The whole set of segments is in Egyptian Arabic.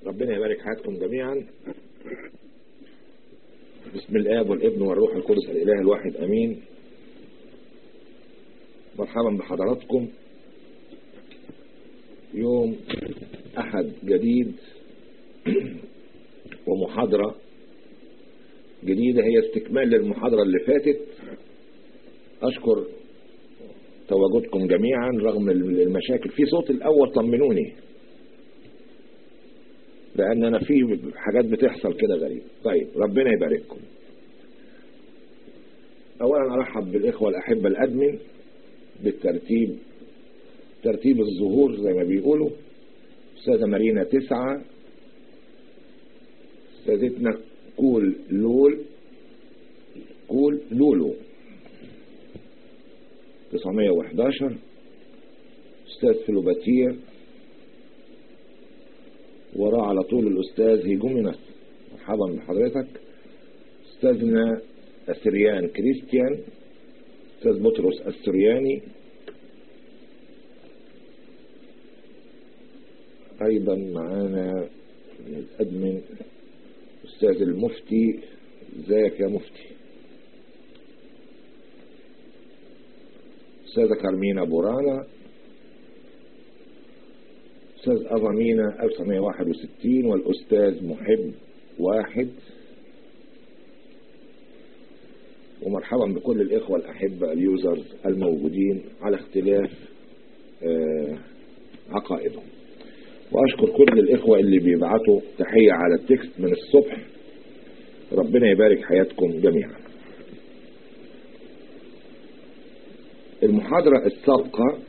ربنا يبارك حياتكم جميعا بسم الآب والابن والروح القدس الإله الواحد أمين مرحبا بحضراتكم يوم أحد جديد ومحاضرة جديدة هي استكمال للمحاضرة اللي فاتت أشكر تواجدكم جميعا رغم المشاكل في صوت الأول طمنوني لأن أنا في حاجات بتحصل كده غريب طيب ربنا يبارككم أولا أرحب بالإخوة الأحبة الأدمن بالترتيب ترتيب الظهور زي ما بيقولوا أستاذة مارينا تسعة أستاذتنا كول لول كول لولو 911 أستاذ فلوباتير وراه على طول الأستاذ هيجومينس مرحبا بحضرتك أستاذنا السريان كريستيان أستاذ بطرس السرياني أيضا معانا الأدمن أستاذ المفتي ازيك يا مفتي أستاذة كارمينا بورانا أستاذ أظامينا 1961 والأستاذ محب واحد ومرحبا بكل الإخوة الأحبة اليوزرز الموجودين على اختلاف آه عقائدهم وأشكر كل الإخوة اللي بيبعتوا تحية على التكست من الصبح ربنا يبارك حياتكم جميعا المحاضرة السابقة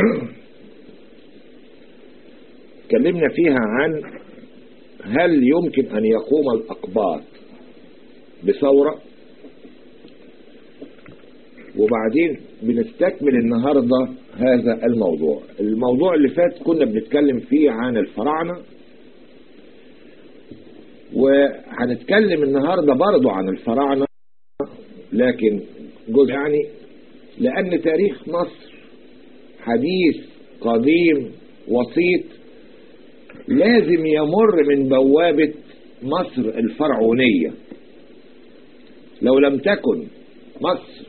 اتكلمنا فيها عن هل يمكن أن يقوم الأقباط بثورة وبعدين بنستكمل النهاردة هذا الموضوع الموضوع اللي فات كنا بنتكلم فيه عن الفراعنة وهنتكلم النهاردة برضو عن الفراعنة لكن جزء يعني لأن تاريخ مصر حديث قديم وسيط لازم يمر من بوابة مصر الفرعونية لو لم تكن مصر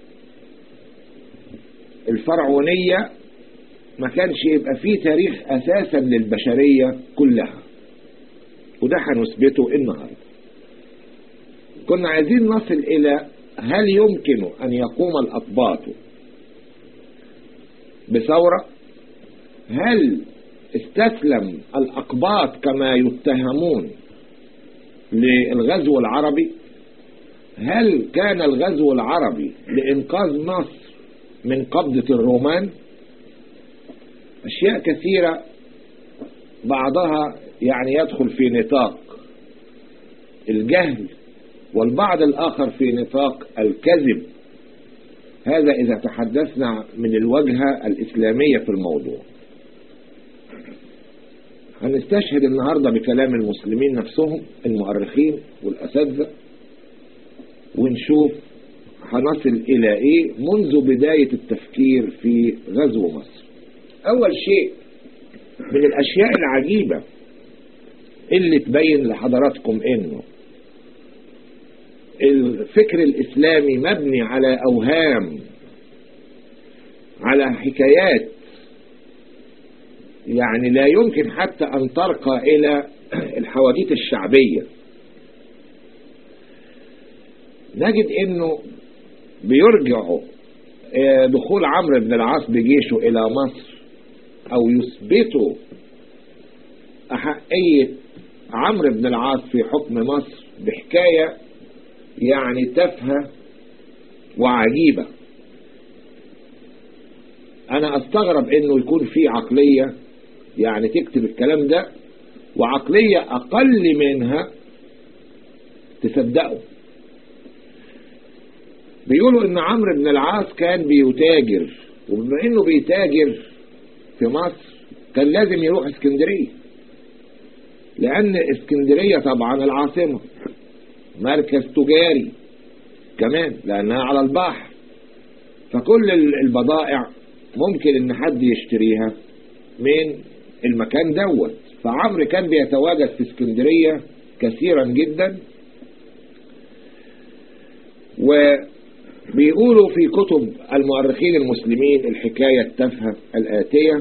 الفرعونية ما كانش يبقى فيه تاريخ أساسا للبشرية كلها وده هنثبته النهاردة كنا عايزين نصل إلى هل يمكن أن يقوم الأقباط بثورة هل استسلم الأقباط كما يتهمون للغزو العربي هل كان الغزو العربي لإنقاذ مصر من قبضة الرومان أشياء كثيرة بعضها يعني يدخل في نطاق الجهل والبعض الآخر في نطاق الكذب هذا إذا تحدثنا من الوجهة الإسلامية في الموضوع هنستشهد النهاردة بكلام المسلمين نفسهم المؤرخين والأساتذة ونشوف هنصل إلى إيه منذ بداية التفكير في غزو مصر أول شيء من الأشياء العجيبة اللي تبين لحضراتكم إنه الفكر الإسلامي مبني على أوهام على حكايات يعني لا يمكن حتى أن ترقى إلى الحواديت الشعبية نجد أنه بيرجع دخول عمرو بن العاص بجيشه إلى مصر أو يثبتوا أحقية عمرو بن العاص في حكم مصر بحكاية يعني تافهة وعجيبة أنا أستغرب إنه يكون في عقلية يعني تكتب الكلام ده وعقلية أقل منها تصدقه بيقولوا ان عمرو بن العاص كان بيتاجر وبما انه بيتاجر في مصر كان لازم يروح اسكندرية لان اسكندرية طبعا العاصمة مركز تجاري كمان لانها على البحر فكل البضائع ممكن ان حد يشتريها من المكان دوت فعمرو كان بيتواجد في اسكندرية كثيرا جدا وبيقولوا في كتب المؤرخين المسلمين الحكاية التافهة الآتية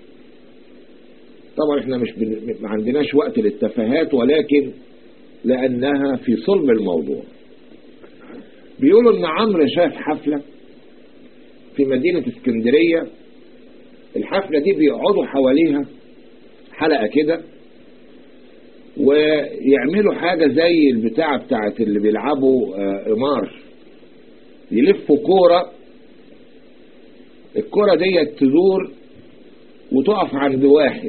طبعا احنا مش بن... ما عندناش وقت للتفاهات ولكن لأنها في صلب الموضوع بيقولوا ان عمرو شاف حفلة في مدينة اسكندرية الحفلة دي بيقعدوا حواليها حلقة كده ويعملوا حاجة زي البتاعة بتاعت اللي بيلعبوا قمار يلفوا كورة الكورة دي تدور وتقف عند واحد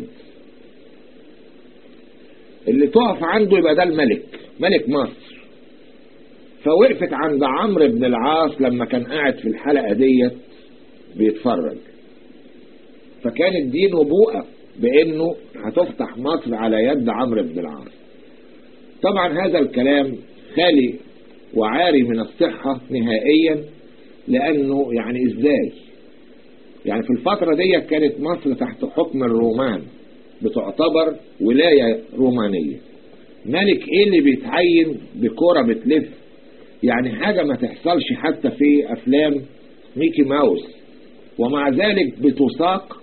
اللي تقف عنده يبقى ده الملك ملك مصر فوقفت عند عمرو بن العاص لما كان قاعد في الحلقة ديت بيتفرج فكانت دي نبوءة بانه هتفتح مصر على يد عمرو بن العاص طبعا هذا الكلام خالي وعاري من الصحة نهائيا لانه يعني ازاي يعني في الفترة دي كانت مصر تحت حكم الرومان بتعتبر ولاية رومانية ملك ايه اللي بيتعين بكرة بتلف يعني حاجة ما تحصلش حتى في افلام ميكي ماوس ومع ذلك بتساق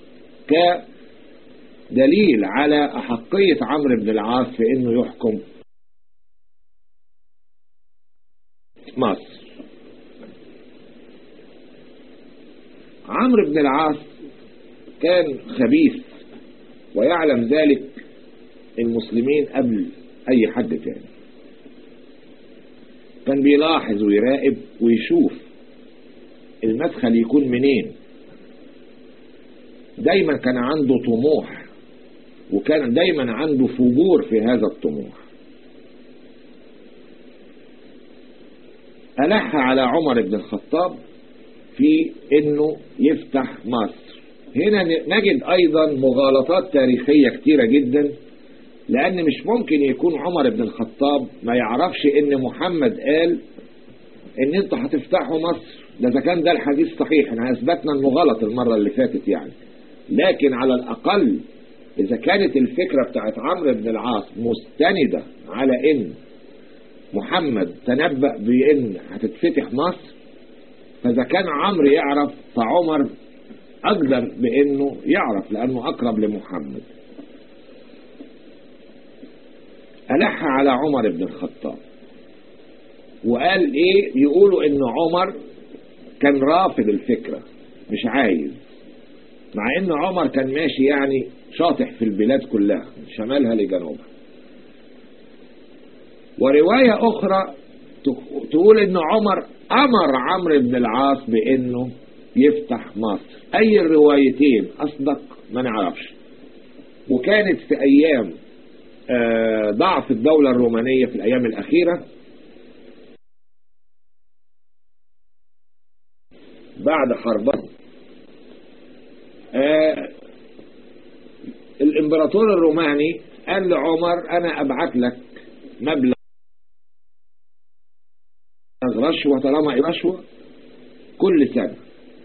كدليل على أحقية عمرو بن العاص في انه يحكم مصر عمرو بن العاص كان خبيث ويعلم ذلك المسلمين قبل اي حد تاني كان بيلاحظ ويراقب ويشوف المدخل يكون منين دايما كان عنده طموح وكان دايما عنده فجور في هذا الطموح ألح على عمر بن الخطاب في انه يفتح مصر هنا نجد ايضا مغالطات تاريخية كتيرة جدا لان مش ممكن يكون عمر بن الخطاب ما يعرفش ان محمد قال ان انتوا هتفتحوا مصر ده اذا كان ده الحديث صحيح احنا اثبتنا انه غلط المرة اللي فاتت يعني لكن على الاقل اذا كانت الفكرة بتاعت عمرو بن العاص مستندة على ان محمد تنبأ بان هتتفتح مصر فاذا كان عمرو يعرف فعمر اقدر بانه يعرف لانه اقرب لمحمد ألح على عمر بن الخطاب وقال ايه يقولوا ان عمر كان رافض الفكرة مش عايز مع ان عمر كان ماشي يعني شاطح في البلاد كلها من شمالها لجنوبها ورواية اخرى تقول ان عمر امر عمرو بن العاص بانه يفتح مصر اي الروايتين اصدق ما نعرفش وكانت في ايام ضعف الدولة الرومانية في الايام الاخيرة بعد حربها الامبراطور الروماني قال لعمر انا ابعت لك مبلغ رشوة طالما رشوة كل سنة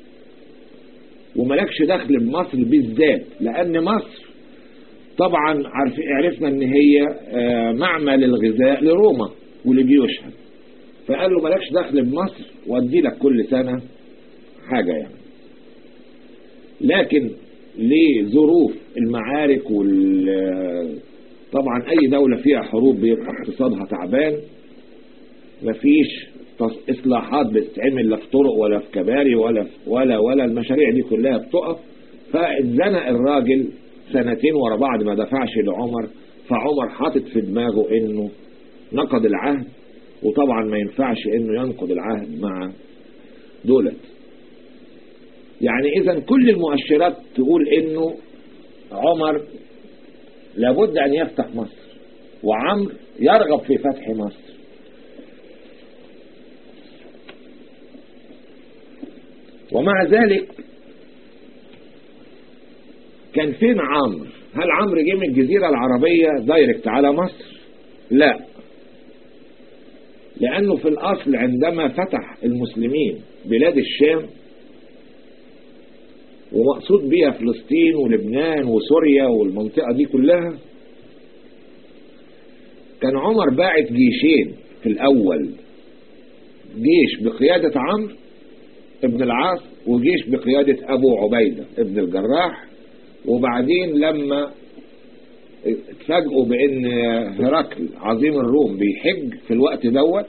وملكش دخل بمصر بالذات لان مصر طبعا عرف عرفنا ان هي معمل الغذاء لروما ولجيوشها فقال له ملكش دخل بمصر وادي لك كل سنة حاجة يعني لكن لظروف المعارك وال طبعا اي دولة فيها حروب بيبقى اقتصادها تعبان مفيش اصلاحات بتتعمل لا في طرق ولا في كباري ولا في ولا ولا المشاريع دي كلها بتقف فاتزنق الراجل سنتين ورا بعض ما دفعش لعمر فعمر حاطط في دماغه انه نقض العهد وطبعا ما ينفعش انه ينقض العهد مع دولت يعني اذا كل المؤشرات تقول انه عمر لابد ان يفتح مصر وعمر يرغب في فتح مصر ومع ذلك كان فين عمرو هل عمرو جه من الجزيرة العربية دايركت على مصر لا لأنه في الأصل عندما فتح المسلمين بلاد الشام ومقصود بها فلسطين ولبنان وسوريا والمنطقة دي كلها كان عمر باعت جيشين في الأول جيش بقيادة عمرو ابن العاص وجيش بقيادة أبو عبيدة ابن الجراح وبعدين لما اتفاجئوا بأن هرقل عظيم الروم بيحج في الوقت دوت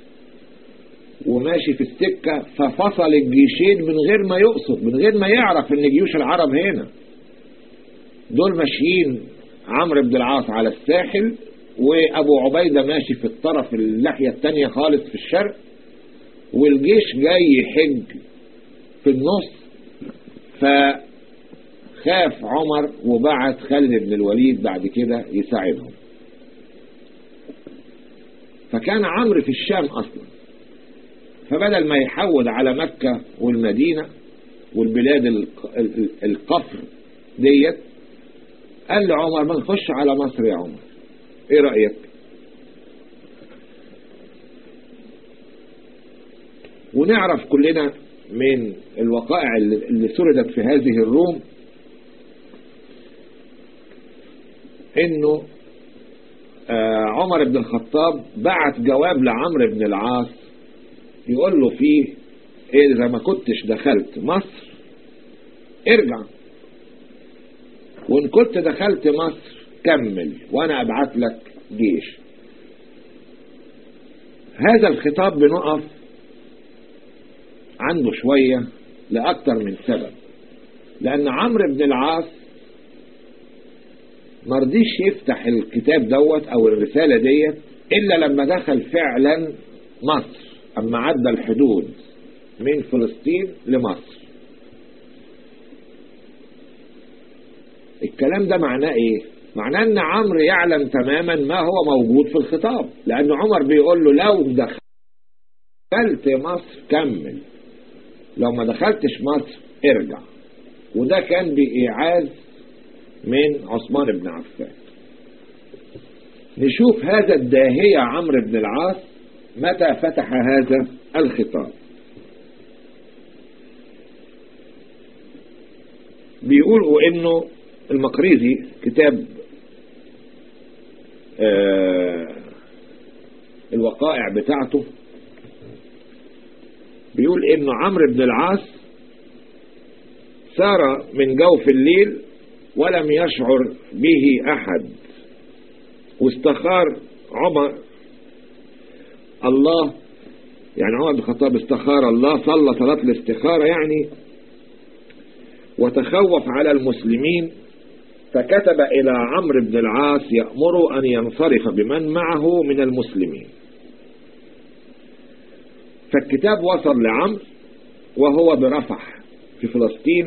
وماشي في السكة ففصل الجيشين من غير ما يقصد من غير ما يعرف ان جيوش العرب هنا دول ماشيين عمرو بن العاص على الساحل وابو عبيدة ماشي في الطرف الناحية التانية خالص في الشرق والجيش جاي يحج في النص فخاف عمر وبعت خالد بن الوليد بعد كده يساعدهم فكان عمرو في الشام اصلا فبدل ما يحول على مكة والمدينة والبلاد القفر ديت قال لعمر ما نخش على مصر يا عمر ايه رأيك ونعرف كلنا من الوقائع اللي سردت في هذه الروم انه عمر بن الخطاب بعت جواب لعمرو بن العاص يقول له فيه إيه إذا ما كنتش دخلت مصر ارجع وإن كنت دخلت مصر كمل وأنا أبعت لك جيش هذا الخطاب بنقف عنده شوية لأكثر من سبب لأن عمرو بن العاص مرضيش يفتح الكتاب دوت أو الرسالة ديت إلا لما دخل فعلا مصر أما عدى الحدود من فلسطين لمصر الكلام ده معناه ايه معناه ان عمرو يعلم تماما ما هو موجود في الخطاب لان عمر بيقول له لو دخلت مصر كمل لو ما دخلتش مصر ارجع وده كان بإيعاز من عثمان بن عفان نشوف هذا الداهية عمرو بن العاص متى فتح هذا الخطاب بيقولوا انه المقريزي كتاب آه الوقائع بتاعته بيقول انه عمرو بن العاص سار من جوف الليل ولم يشعر به احد واستخار عمر الله يعني عمر بن الخطاب استخار الله صلى صلاة الاستخارة يعني وتخوف على المسلمين فكتب إلى عمرو بن العاص يأمر أن ينصرف بمن معه من المسلمين فالكتاب وصل لعمرو وهو برفح في فلسطين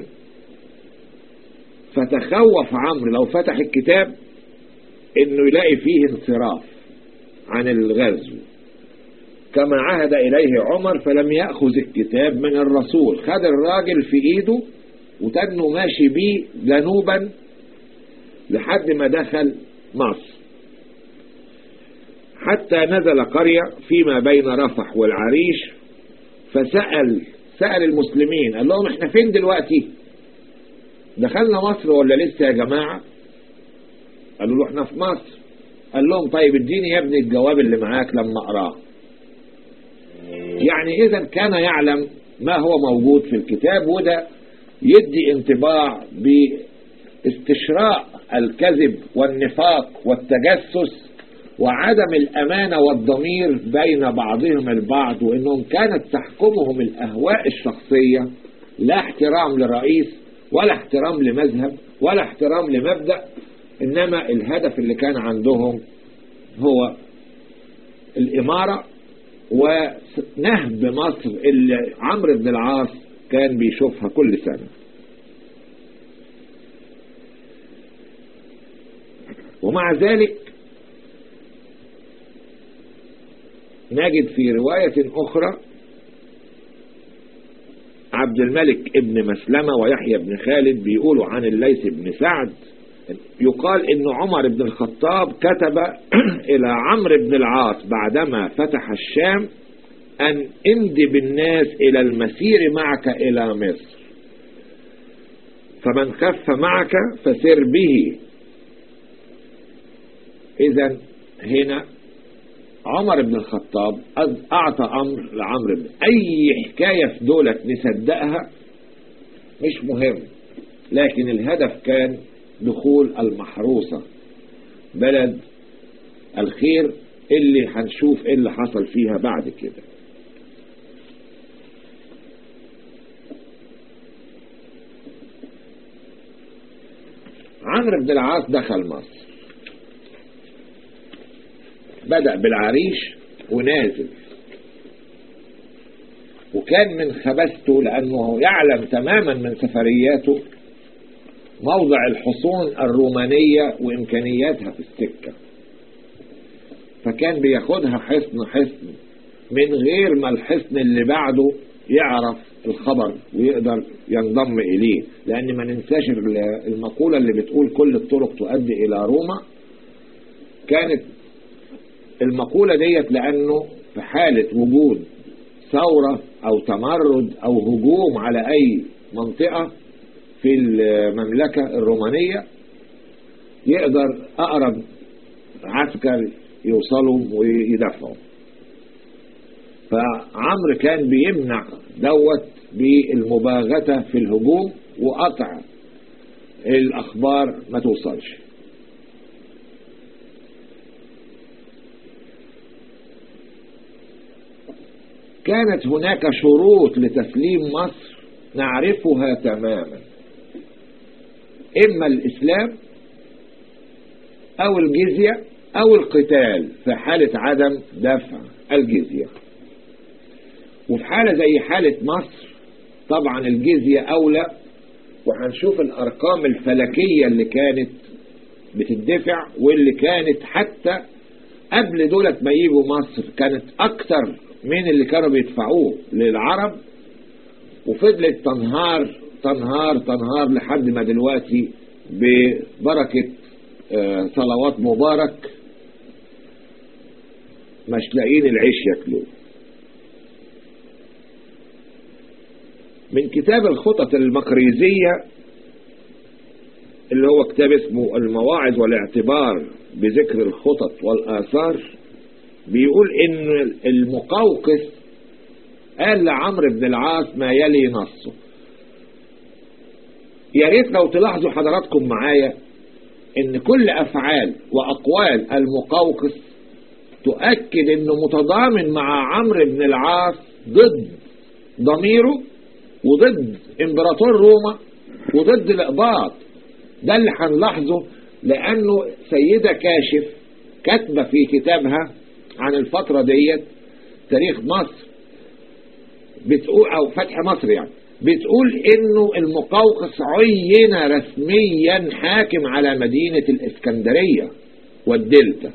فتخوف عمرو لو فتح الكتاب انه يلاقي فيه انصراف عن الغزو كما عهد إليه عمر فلم يأخذ الكتاب من الرسول خد الراجل في إيده وتنه ماشي بيه جنوبا لحد ما دخل مصر حتى نزل قرية فيما بين رفح والعريش فسأل سأل المسلمين قال لهم احنا فين دلوقتي دخلنا مصر ولا لسه يا جماعة قالوا له احنا في مصر قال لهم طيب اديني يا ابني الجواب اللي معاك لما اقراه يعني اذا كان يعلم ما هو موجود في الكتاب وده يدي انطباع باستشراء الكذب والنفاق والتجسس وعدم الأمانة والضمير بين بعضهم البعض وإنهم كانت تحكمهم الأهواء الشخصية لا احترام لرئيس ولا احترام لمذهب ولا احترام لمبدأ إنما الهدف اللي كان عندهم هو الإمارة ونهب مصر اللي عمرو بن العاص كان بيشوفها كل سنة ومع ذلك نجد في رواية أخرى عبد الملك ابن مسلمة ويحيى بن خالد بيقولوا عن الليث بن سعد يقال ان عمر بن الخطاب كتب الى عمرو بن العاص بعدما فتح الشام ان امد بالناس الى المسير معك الى مصر فمن خف معك فسر به اذا هنا عمر بن الخطاب أعطى أمر لعمرو بن أي حكاية في دولة نصدقها مش مهم لكن الهدف كان دخول المحروسة بلد الخير اللي هنشوف ايه اللي حصل فيها بعد كده عمرو بن العاص دخل مصر بدأ بالعريش ونازل وكان من خبثته لأنه يعلم تماما من سفرياته موضع الحصون الرومانية وإمكانياتها في السكة فكان بياخدها حصن حصن من غير ما الحصن اللي بعده يعرف الخبر ويقدر ينضم إليه لأن ما ننساش المقولة اللي بتقول كل الطرق تؤدي إلى روما كانت المقولة ديت لأنه في حالة وجود ثورة أو تمرد أو هجوم على أي منطقة في المملكة الرومانية يقدر أقرب عسكر يوصلوا ويدافعوا فعمرو كان بيمنع دوت بالمباغتة في الهجوم وقطع الأخبار ما توصلش كانت هناك شروط لتسليم مصر نعرفها تماما إما الإسلام أو الجزية أو القتال في حالة عدم دفع الجزية وفي حالة زي حالة مصر طبعا الجزية أولى وهنشوف الأرقام الفلكية اللي كانت بتدفع واللي كانت حتى قبل دولة ما يجوا مصر كانت أكتر من اللي كانوا بيدفعوه للعرب وفضلت تنهار تنهار تنهار لحد ما دلوقتي ببركة صلوات مبارك مش لاقيين العيش ياكلوه من كتاب الخطط المقريزية اللي هو كتاب اسمه المواعظ والاعتبار بذكر الخطط والآثار بيقول ان المقوقس قال لعمرو بن العاص ما يلي نصه يا ريت لو تلاحظوا حضراتكم معايا ان كل افعال واقوال المقوقس تؤكد انه متضامن مع عمرو بن العاص ضد ضميره وضد امبراطور روما وضد الاقباط ده اللي هنلاحظه لانه سيدة كاشف كاتبة في كتابها عن الفترة ديت تاريخ مصر بتقول او فتح مصر يعني بتقول انه المقوقس عين رسميا حاكم على مدينة الاسكندرية والدلتا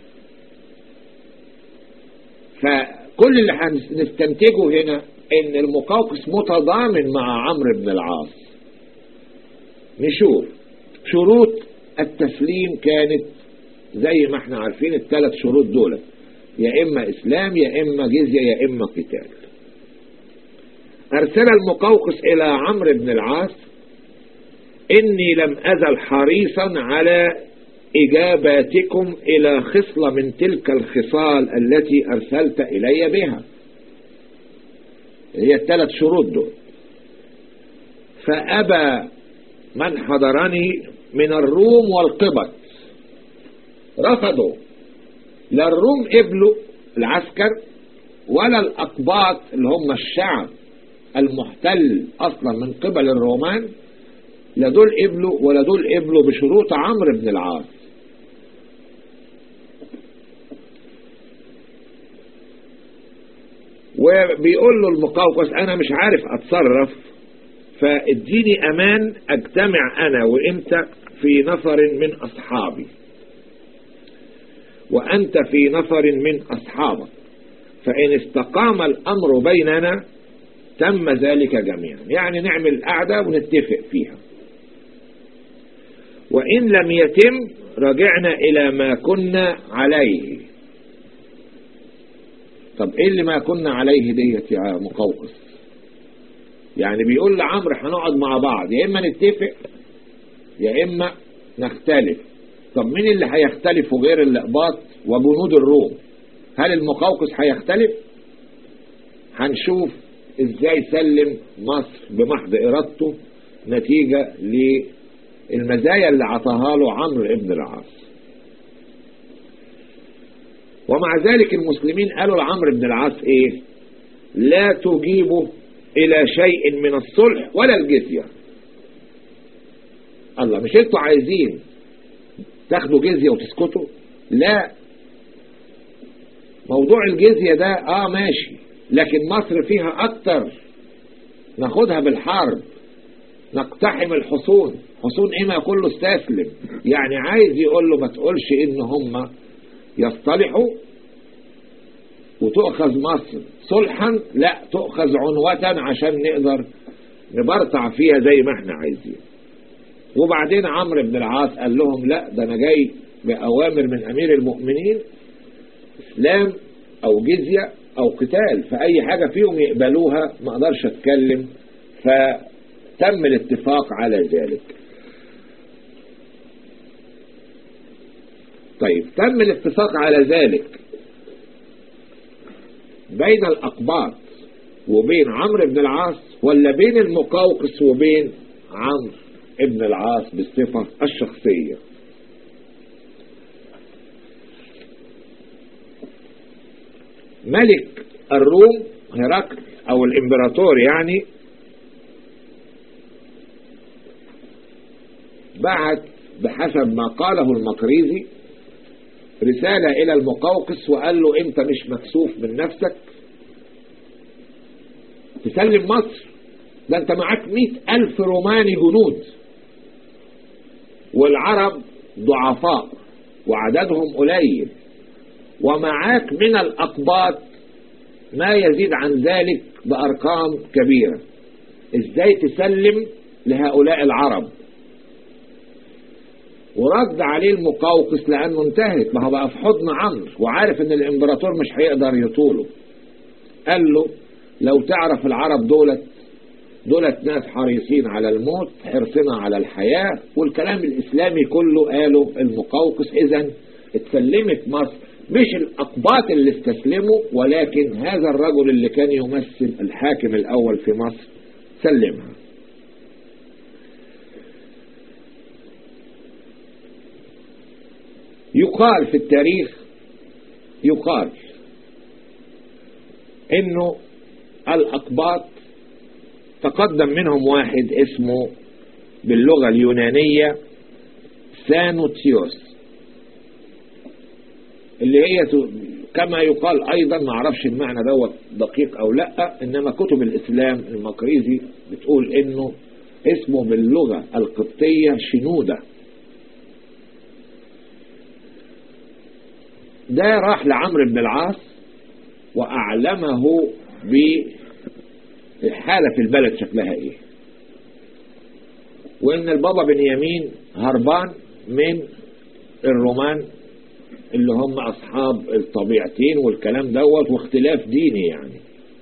فكل اللي هنستنتجه هنا ان المقوقس متضامن مع عمرو بن العاص نشوف شروط التسليم كانت زي ما احنا عارفين الثلاث شروط دول يا اما اسلام يا اما جزية يا اما قتال ارسل المقوقس الى عمرو بن العاص اني لم ازل حريصا على اجاباتكم الى خصلة من تلك الخصال التي ارسلت الي بها هي الثلاث شروط دول فابى من حضرني من الروم والقبط رفضوا لا الروم قبلوا العسكر ولا الأقباط اللي هم الشعب المحتل أصلا من قبل الرومان لا دول قبلوا ولا دول قبلوا بشروط عمرو بن العاص وبيقول له المقوقس أنا مش عارف أتصرف فاديني أمان أجتمع أنا وإنت في نفر من أصحابي وأنت في نفر من أصحابك فإن استقام الأمر بيننا تم ذلك جميعا يعني نعمل قعدة ونتفق فيها وإن لم يتم رجعنا إلى ما كنا عليه طب إيه اللي ما كنا عليه ديت يا مقوقس يعني بيقول لعمرو هنقعد مع بعض يا إما نتفق يا إما نختلف طب مين اللي هيختلف غير الإقباط وجنود الروم هل المقوقس هيختلف هنشوف ازاي سلم مصر بمحض ارادته نتيجة للمزايا اللي عطاها له عمرو ابن العاص ومع ذلك المسلمين قالوا لعمرو بن العاص ايه لا تجيبه الى شيء من الصلح ولا الجزية الله مش انتوا عايزين تاخدوا جزية وتسكتوا لا موضوع الجزية ده اه ماشي لكن مصر فيها اكتر ناخدها بالحرب نقتحم الحصون حصون ايه ما كله استسلم يعني عايز يقول له ما تقولش ان هم يصطلحوا وتؤخذ مصر صلحا لا تؤخذ عنوة عشان نقدر نبرطع فيها زي ما احنا عايزين وبعدين عمرو بن العاص قال لهم لا ده انا جاي بأوامر من أمير المؤمنين إسلام أو جزية أو قتال فأي حاجة فيهم يقبلوها ما أقدرش أتكلم فتم الاتفاق على ذلك طيب تم الاتفاق على ذلك بين الأقباط وبين عمرو بن العاص ولا بين المقوقس وبين عمرو ابن العاص بالصفة الشخصية ملك الروم هرقل او الامبراطور يعني بعت بحسب ما قاله المقريزي رسالة الى المقوقس وقال له انت مش مكسوف من نفسك تسلم مصر ده انت معاك مئة الف روماني جنود والعرب ضعفاء وعددهم قليل ومعاك من الأقباط ما يزيد عن ذلك بأرقام كبيرة ازاي تسلم لهؤلاء العرب ورد عليه المقوقس لأنه انتهت ما هو بقى في حضن عمرو وعارف ان الامبراطور مش هيقدر يطوله قال له لو تعرف العرب دولت دولت ناس حريصين على الموت حرصنا على الحياة والكلام الإسلامي كله قاله المقوقس إذا اتسلمت مصر مش الأقباط اللي استسلموا ولكن هذا الرجل اللي كان يمثل الحاكم الأول في مصر سلمها يقال في التاريخ يقال انه الأقباط تقدم منهم واحد اسمه باللغة اليونانية سانوتيوس اللي هي كما يقال ايضا ما اعرفش المعنى دوت دقيق او لا انما كتب الاسلام المقريزي بتقول انه اسمه باللغة القبطية شنودة ده راح لعمرو بن العاص واعلمه بالحالة في البلد شكلها ايه وان البابا بنيامين هربان من الرومان اللي هم أصحاب الطبيعتين والكلام دوت واختلاف ديني يعني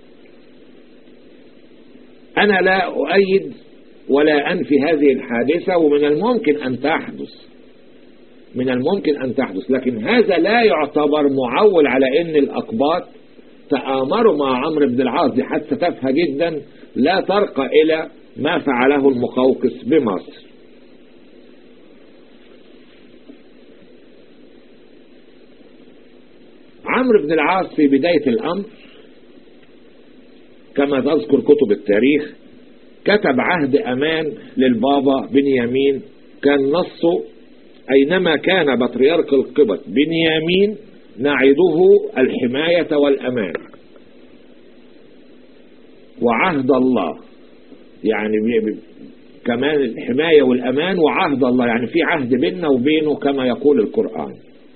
أنا لا أؤيد ولا أنفي هذه الحادثة ومن الممكن أن تحدث من الممكن أن تحدث لكن هذا لا يعتبر معول على أن الأقباط تآمروا مع عمرو بن العاص دي حادثة تافهة جدا لا ترقى إلى ما فعله المقوقس بمصر عمرو بن العاص في بداية الأمر كما تذكر كتب التاريخ كتب عهد أمان للبابا بنيامين كان نصه أينما كان بطريرك القبط بنيامين نعده الحماية والأمان وعهد الله يعني كمان الحماية والأمان وعهد الله يعني في عهد بيننا وبينه كما يقول القرآن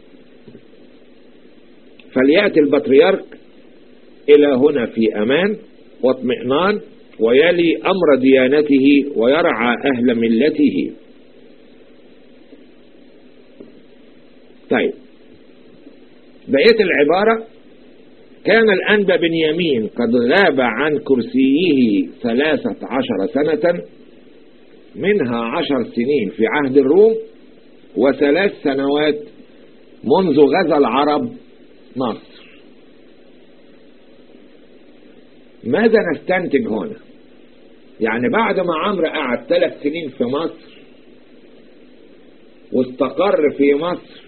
فليأتي البطريرك إلى هنا في أمان واطمئنان ويلي أمر ديانته ويرعى أهل ملته طيب بقية العبارة كان الأنبا بنيامين قد غاب عن كرسيه ثلاثة عشر سنة منها عشر سنين في عهد الروم وثلاث سنوات منذ غزا العرب مصر ماذا نستنتج هنا يعني بعد ما عمرو قعد ثلاث سنين في مصر واستقر في مصر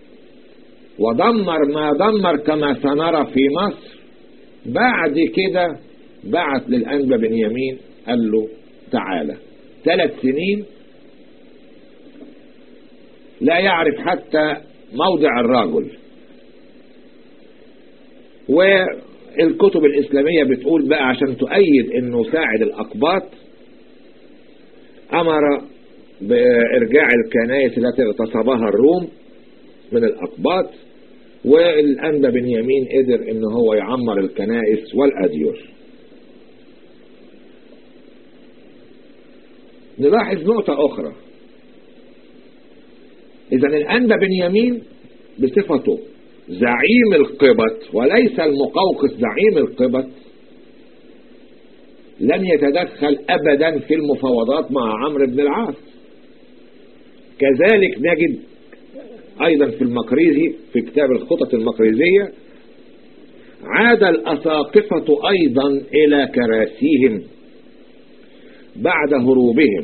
ودمر ما دمر كما سنرى في مصر بعد كده بعت للأنبا بنيامين قال له تعالى ثلاث سنين لا يعرف حتى موضع الرجل والكتب الإسلامية بتقول بقى عشان تؤيد انه ساعد الأقباط أمر بإرجاع الكنائس التي اغتصبها الروم من الأقباط والأنبا بنيامين قدر ان هو يعمر الكنائس والأدير نلاحظ نقطة أخرى إذا الأنبا بنيامين بصفته زعيم القبط وليس المقوقس زعيم القبط لم يتدخل أبدا في المفاوضات مع عمرو بن العاص كذلك نجد أيضا في المقريزي في كتاب الخطط المقريزية عاد الأساقفة أيضا إلى كراسيهم بعد هروبهم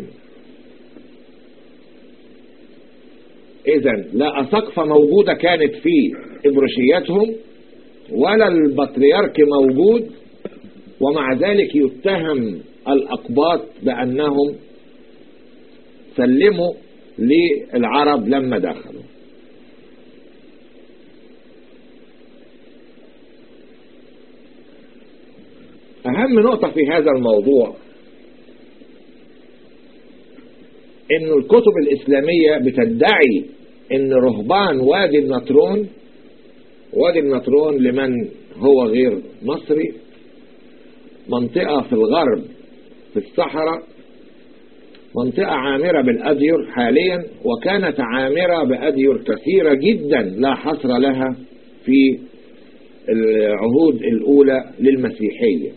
إذا لا أساقفة موجودة كانت في إبرشيتهم ولا البطريرك موجود ومع ذلك يتهم الأقباط بأنهم سلموا للعرب لما دخلوا أهم نقطة في هذا الموضوع إن الكتب الإسلامية بتدعي إن رهبان وادي النطرون وادي النطرون لمن هو غير مصري منطقة في الغرب في الصحراء منطقة عامرة بالأدير حاليا وكانت عامرة بأدير كثيرة جدا لا حصر لها في العهود الأولى للمسيحية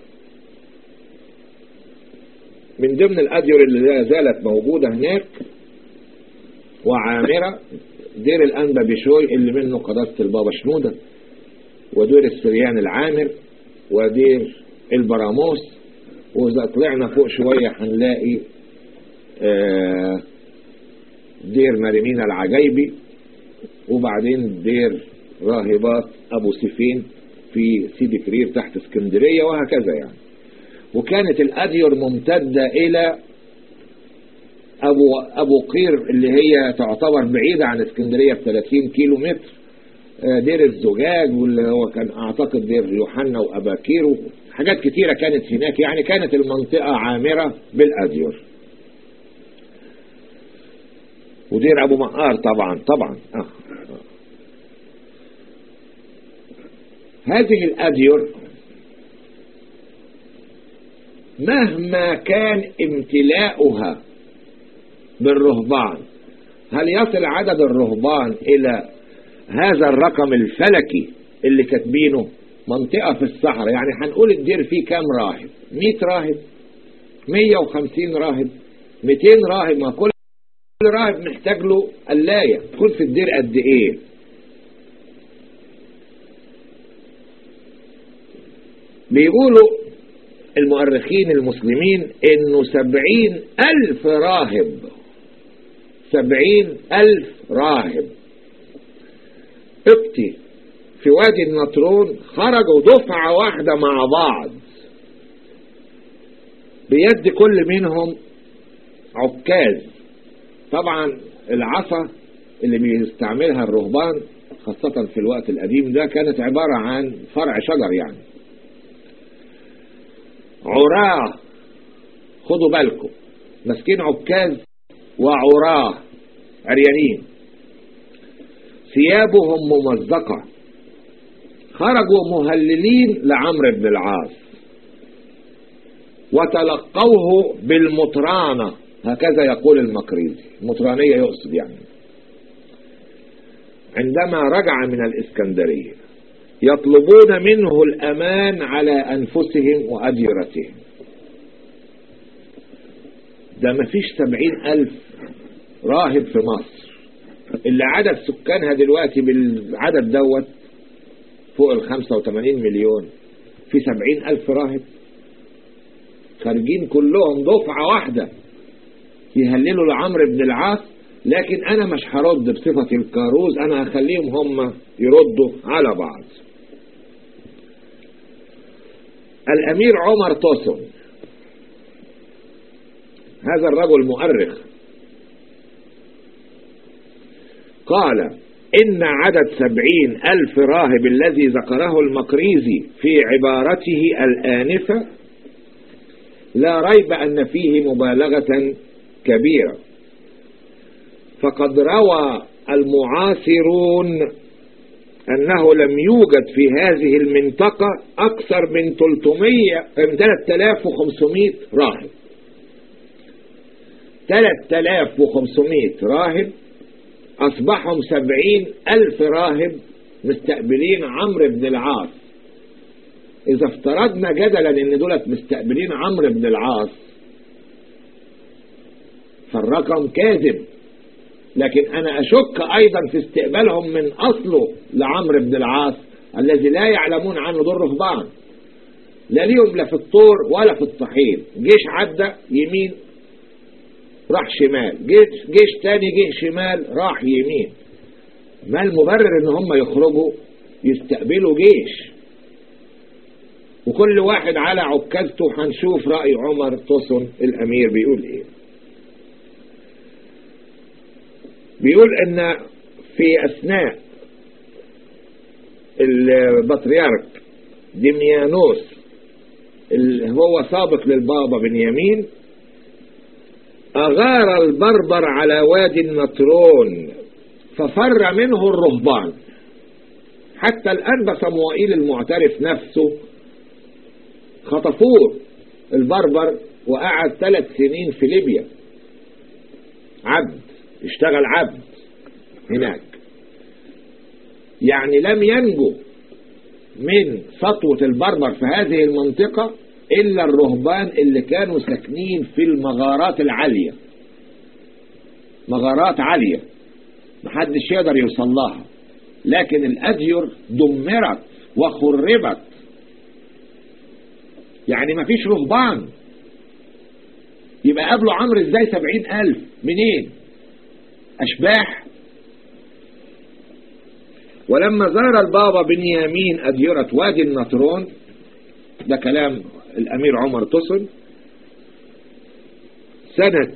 من ضمن الأدير اللي لا زالت موجودة هناك وعامرة دير الأنبا بشوي اللي منه قداسة البابا شنودة ودير السريان العامر ودير البراموس وإذا طلعنا فوق شوية هنلاقي دير مريمين العجيبي وبعدين دير راهبات أبو سيفين في سيدي كرير تحت اسكندرية وهكذا يعني وكانت الأدير ممتدة إلى أبو, أبو قير اللي هي تعتبر بعيدة عن اسكندرية ب 30 كيلو متر دير الزجاج واللي هو كان أعتقد دير يوحنا وأباكير حاجات كتيرة كانت هناك يعني كانت المنطقة عامرة بالأدير ودير أبو مقار طبعا طبعا آه. هذه الأدير مهما كان امتلاؤها بالرهبان هل يصل عدد الرهبان إلى هذا الرقم الفلكي اللي كاتبينه منطقة في الصحراء يعني هنقول الدير فيه كام راهب 100 راهب 150 راهب 200 راهب ما كل راهب محتاج له قلاية تكون في الدير قد ايه بيقولوا المؤرخين المسلمين انه سبعين الف راهب سبعين الف راهب ابتي في وادي النطرون خرجوا دفعة واحدة مع بعض بيد كل منهم عكاز طبعا العصا اللي بيستعملها الرهبان خاصة في الوقت القديم ده كانت عبارة عن فرع شجر يعني عراه خدوا بالكم ماسكين عكاز وعراه عريانين ثيابهم ممزقة خرجوا مهللين لعمرو بن العاص وتلقوه بالمطرانة هكذا يقول المقريزي مطرانية يقصد يعني عندما رجع من الإسكندرية يطلبون منه الأمان على أنفسهم وأديرتهم ده ما فيش سبعين ألف راهب في مصر اللي عدد سكانها دلوقتي بالعدد دوت فوق ال 85 مليون في 70 ألف راهب خارجين كلهم دفعة واحدة يهللوا لعمرو بن العاص لكن أنا مش هرد بصفة الكاروز أنا هخليهم هم يردوا على بعض الأمير عمر توسن هذا الرجل مؤرخ قال إن عدد سبعين ألف راهب الذي ذكره المقريزي في عبارته الآنفة لا ريب أن فيه مبالغة كبيرة فقد روى المعاصرون أنه لم يوجد في هذه المنطقة أكثر من 300 من 3500 راهب 3500 راهب أصبحهم 70 ألف راهب مستقبلين عمرو بن العاص إذا افترضنا جدلا إن دولت مستقبلين عمرو بن العاص فالرقم كاذب لكن أنا أشك أيضا في استقبالهم من أصله لعمرو بن العاص الذي لا يعلمون عنه دور رهبان لا ليهم لا في الطور ولا في الطحين جيش عدى يمين راح شمال جيش, جيش تاني جه شمال راح يمين ما المبرر ان هم يخرجوا يستقبلوا جيش وكل واحد على عكازته هنشوف رأي عمر توسن الأمير بيقول ايه بيقول ان في اثناء البطريرك دميانوس اللي هو سابق للبابا بنيامين أغار البربر على وادي النطرون ففر منه الرهبان حتى الآن صموئيل المعترف نفسه خطفوه البربر وقعد ثلاث سنين في ليبيا عبد اشتغل عبد هناك يعني لم ينجو من سطوة البربر في هذه المنطقة إلا الرهبان اللي كانوا ساكنين في المغارات العالية مغارات عالية محدش يقدر يوصل لها لكن الأدير دمرت وخربت يعني ما فيش رهبان يبقى قابلوا عمرو ازاي سبعين ألف منين أشباح ولما زار البابا بنيامين أديرة وادي النطرون ده كلام الأمير عمر تصل سنة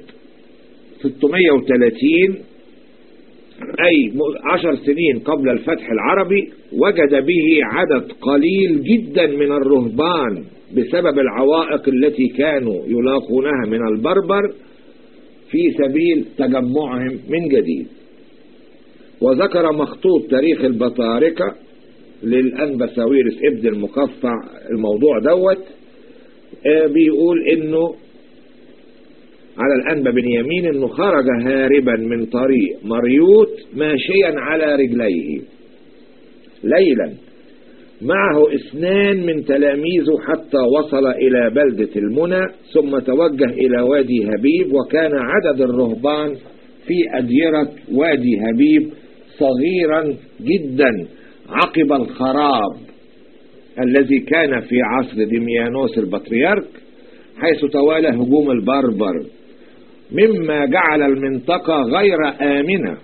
630 أي عشر سنين قبل الفتح العربي وجد به عدد قليل جدا من الرهبان بسبب العوائق التي كانوا يلاقونها من البربر في سبيل تجمعهم من جديد وذكر مخطوط تاريخ البطاركة للأنبساويرس ابن المقفع الموضوع دوت بيقول انه على الأنبا بنيامين انه خرج هاربا من طريق مريوت ماشيا على رجليه ليلا معه اثنان من تلاميذه حتى وصل إلى بلدة المنى ثم توجه إلى وادي هبيب وكان عدد الرهبان في أديرة وادي هبيب صغيرا جدا عقب الخراب الذي كان في عصر دميانوس البطريرك حيث توالى هجوم البربر مما جعل المنطقة غير آمنة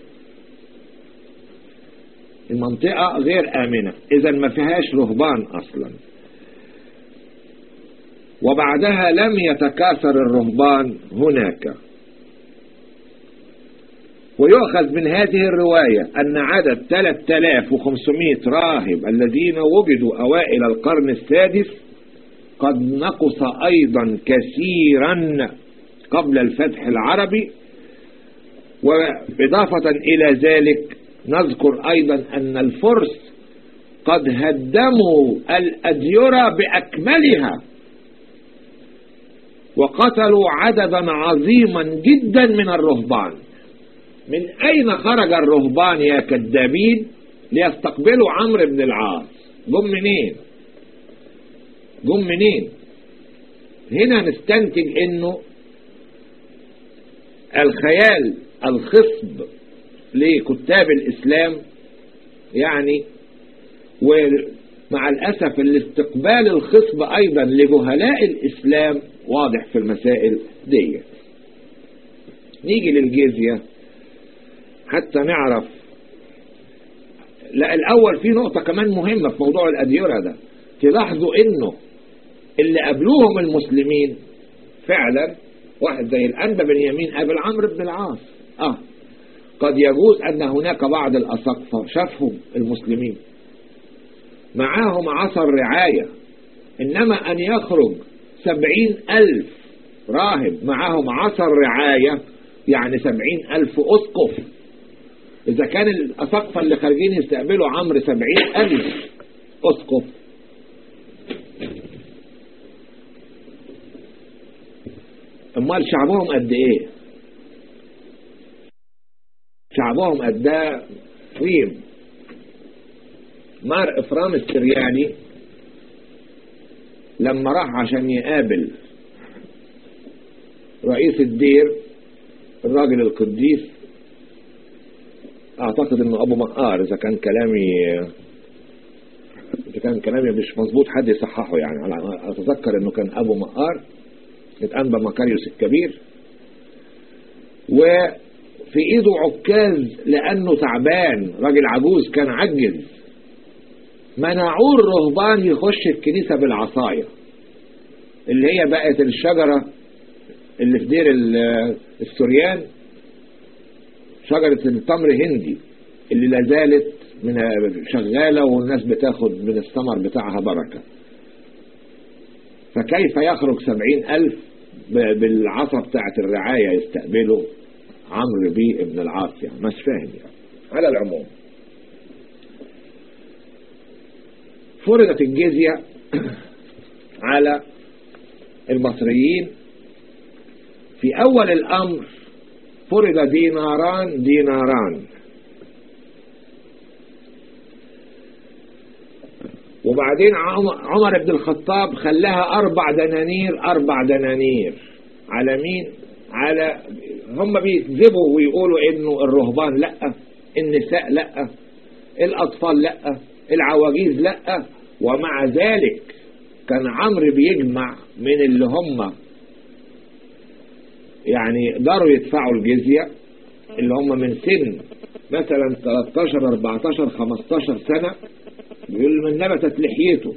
المنطقة غير آمنة إذا ما فيهاش رهبان أصلا وبعدها لم يتكاثر الرهبان هناك ويؤخذ من هذه الرواية أن عدد 3500 راهب الذين وجدوا أوائل القرن السادس قد نقص أيضا كثيرا قبل الفتح العربي وإضافة إلى ذلك نذكر أيضا أن الفرس قد هدموا الأديرة بأكملها وقتلوا عددا عظيما جدا من الرهبان من أين خرج الرهبان يا كذابين ليستقبلوا عمرو بن العاص جم منين جم منين هنا نستنتج انه الخيال الخصب لكتاب الإسلام يعني ومع الأسف الاستقبال الخصب أيضا لجهلاء الإسلام واضح في المسائل دي نيجي للجزية حتى نعرف لا الأول في نقطة كمان مهمة في موضوع الأديرة ده تلاحظوا إنه اللي قبلوهم المسلمين فعلا واحد زي الأنبا بن يمين قابل عمرو بن العاص آه قد يجوز أن هناك بعض الأساقفة شافهم المسلمين معاهم عصا الرعاية إنما أن يخرج سبعين ألف راهب معاهم عصا الرعاية يعني سبعين ألف أسقف إذا كان الأساقفة اللي خارجين يستقبلوا عمرو سبعين ألف أسقف امال شعبهم قد ايه شعبهم قد فيم مار افرام السرياني لما راح عشان يقابل رئيس الدير الراجل القديس اعتقد انه ابو مقار اذا كان كلامي اذا كان كلامي مش مظبوط حد يصححه يعني اتذكر انه كان ابو مقار اتأنبى مكاريوس الكبير وفي ايده عكاز لانه تعبان راجل عجوز كان عجز منعوه الرهبان يخش الكنيسة بالعصاية اللي هي بقت الشجرة اللي في دير السوريان شجرة التمر هندي اللي لازالت من شغالة والناس بتاخد من الثمر بتاعها بركة فكيف يخرج سبعين ألف بالعصا بتاعت الرعاية يستقبله عمرو بيه ابن العاص يعني مش فاهم يعني على العموم فرضت الجزية على المصريين في أول الأمر فرض ديناران ديناران وبعدين عمر بن الخطاب خلاها أربع دنانير أربع دنانير على مين على هم بيكذبوا ويقولوا انه الرهبان لا النساء لا الاطفال لا العواجيز لا ومع ذلك كان عمرو بيجمع من اللي هم يعني قدروا يدفعوا الجزية اللي هم من سن مثلا 13 14 15 سنة بيقول من نبتت لحيته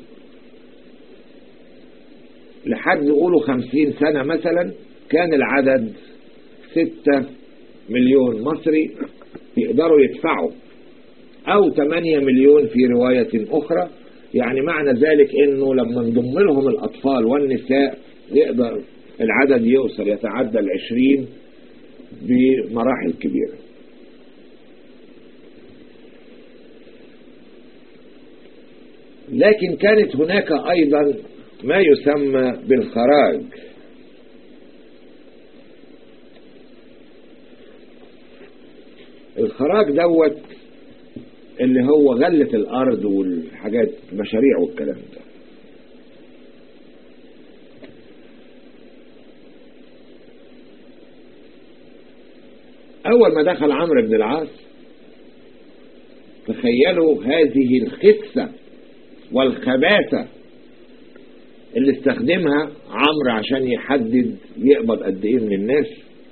لحد يقولوا 50 سنة مثلا كان العدد 6 مليون مصري يقدروا يدفعوا او 8 مليون في رواية اخرى يعني معنى ذلك انه لما نضم لهم الاطفال والنساء يقدر العدد يوصل يتعدى العشرين بمراحل كبيرة لكن كانت هناك ايضا ما يسمى بالخراج الخراج دوت اللي هو غلة الارض والحاجات المشاريع والكلام ده اول ما دخل عمرو بن العاص تخيلوا هذه الخسة والخباثة اللي استخدمها عمرو عشان يحدد يقبض قد ايه من الناس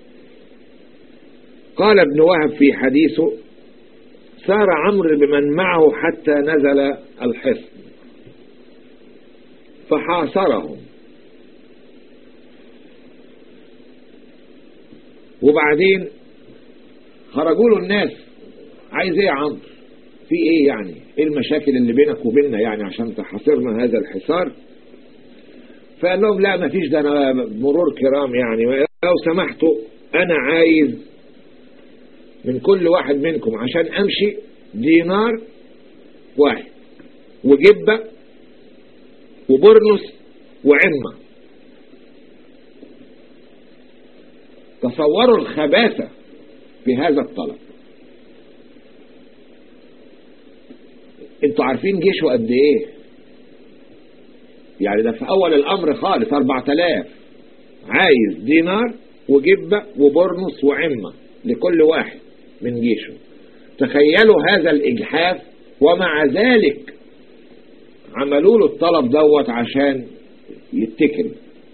قال ابن وهب في حديثه سار عمرو بمن معه حتى نزل الحصن فحاصرهم وبعدين خرجوا له الناس عايز ايه يا عمرو في ايه يعني ايه المشاكل اللي بينك وبيننا يعني عشان تحاصرنا هذا الحصار فقال لهم لا ما فيش ده انا مرور كرام يعني لو سمحتوا انا عايز من كل واحد منكم عشان امشي دينار واحد وجبة وبرنس وعمة تصوروا الخباثة في هذا الطلب انتوا عارفين جيشه قد ايه يعني ده في اول الامر خالص 4000 عايز دينار وجبة وبرنس وعمة لكل واحد من جيشه تخيلوا هذا الإجحاف ومع ذلك عملوا له الطلب دوت عشان يتكل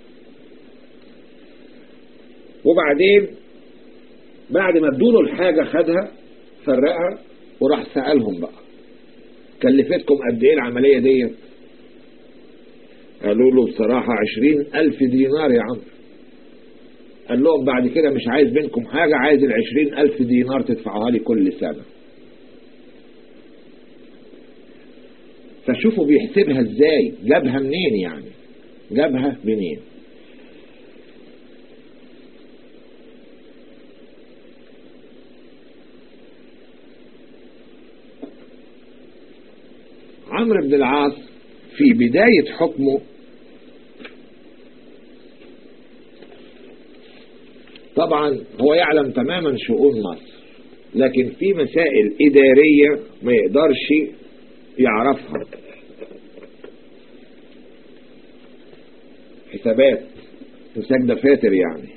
وبعدين بعد ما ادوله الحاجة خدها فرقها وراح سألهم بقى كلفتكم قد ايه العملية دي قالوا له بصراحة عشرين ألف دينار يا عمرو قال لهم بعد كده مش عايز منكم حاجة عايز العشرين ألف دينار تدفعوها لي كل سنة فشوفوا بيحسبها ازاي جابها منين يعني جابها منين عمرو بن العاص في بداية حكمه طبعا هو يعلم تماما شؤون مصر لكن في مسائل إدارية ما يقدرش يعرفها حسابات مساك دفاتر يعني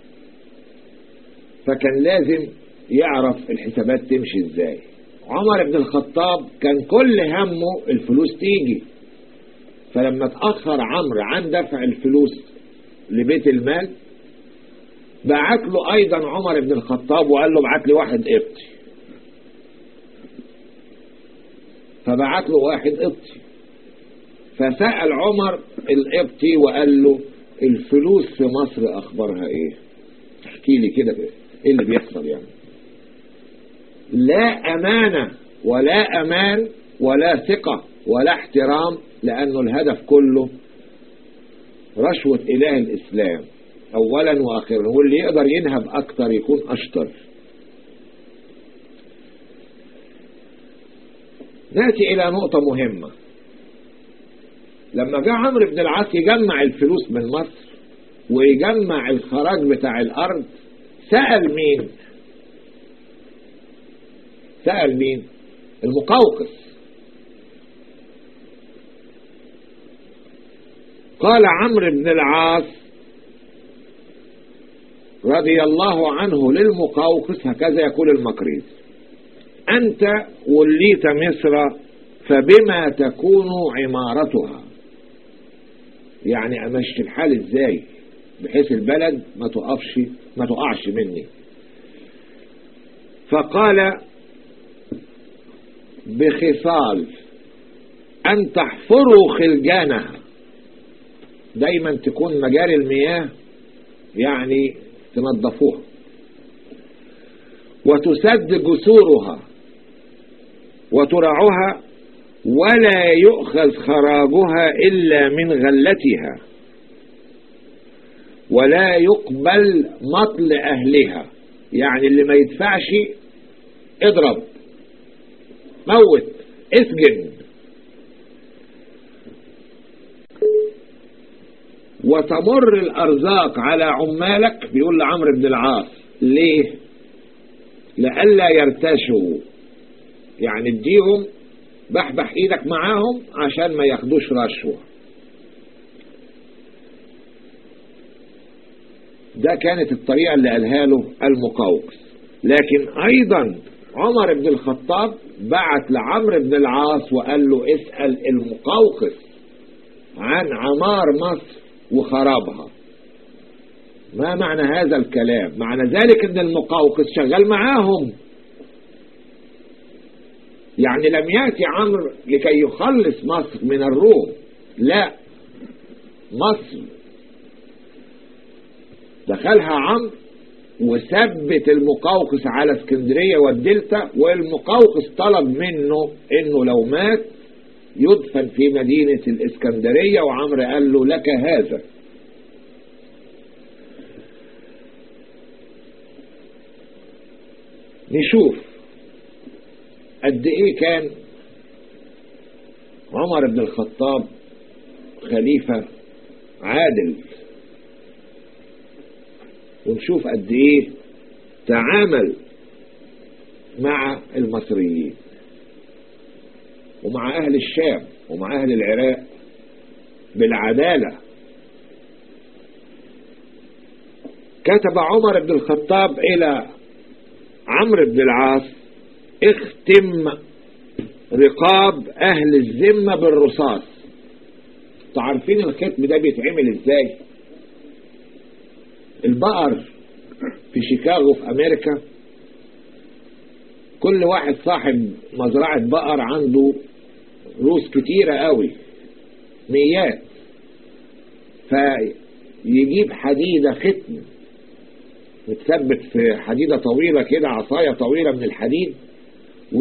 فكان لازم يعرف الحسابات تمشي ازاي عمر بن الخطاب كان كل همه الفلوس تيجي فلما اتأخر عمرو عن دفع الفلوس لبيت المال بعت له ايضا عمر بن الخطاب وقال له بعت لي واحد قبطي فبعت له واحد قبطي فسأل عمر القبطي وقال له الفلوس في مصر اخبارها ايه احكي لي كده ايه اللي بيحصل يعني لا امانة ولا امان ولا ثقة ولا احترام لانه الهدف كله رشوة اله الاسلام اولا واخيرا واللي يقدر ينهب اكتر يكون اشطر ناتي الى نقطة مهمة لما جاء عمرو بن العاص يجمع الفلوس من مصر ويجمع الخراج بتاع الارض سأل مين سأل مين المقوقس قال عمرو بن العاص رضي الله عنه للمقوقس هكذا يقول المقريز أنت وليت مصر فبما تكون عمارتها يعني أمشي الحال إزاي بحيث البلد ما تقفش ما تقعش مني فقال بخصال أن تحفروا خلجانها دايما تكون مجاري المياه يعني تنظفوها وتسد جسورها وترعها ولا يؤخذ خراجها إلا من غلتها ولا يقبل مطل أهلها يعني اللي ما يدفعش اضرب موت اسجن وتمر الأرزاق على عمالك بيقول لعمرو بن العاص ليه لئلا يرتشوا يعني اديهم بحبح ايدك معاهم عشان ما ياخدوش رشوة ده كانت الطريقة اللي قالها له المقوقس لكن ايضا عمر بن الخطاب بعت لعمرو بن العاص وقال له اسأل المقوقس عن عمار مصر وخرابها ما معنى هذا الكلام معنى ذلك ان المقوقس شغال معاهم يعني لم يأتي عمرو لكي يخلص مصر من الروم لا مصر دخلها عمرو وثبت المقوقس على اسكندرية والدلتا والمقوقس طلب منه انه لو مات يدفن في مدينة الاسكندرية وعمرو قال له لك هذا نشوف قد ايه كان عمر بن الخطاب خليفة عادل ونشوف قد ايه تعامل مع المصريين ومع اهل الشام ومع اهل العراق بالعدالة كتب عمر بن الخطاب الى عمرو بن العاص اختم رقاب اهل الذمة بالرصاص تعرفين الختم ده بيتعمل ازاي البقر في شيكاغو في امريكا كل واحد صاحب مزرعة بقر عنده روس كتيرة قوي ميات فيجيب حديدة ختم متثبت في حديدة طويلة كده عصاية طويلة من الحديد و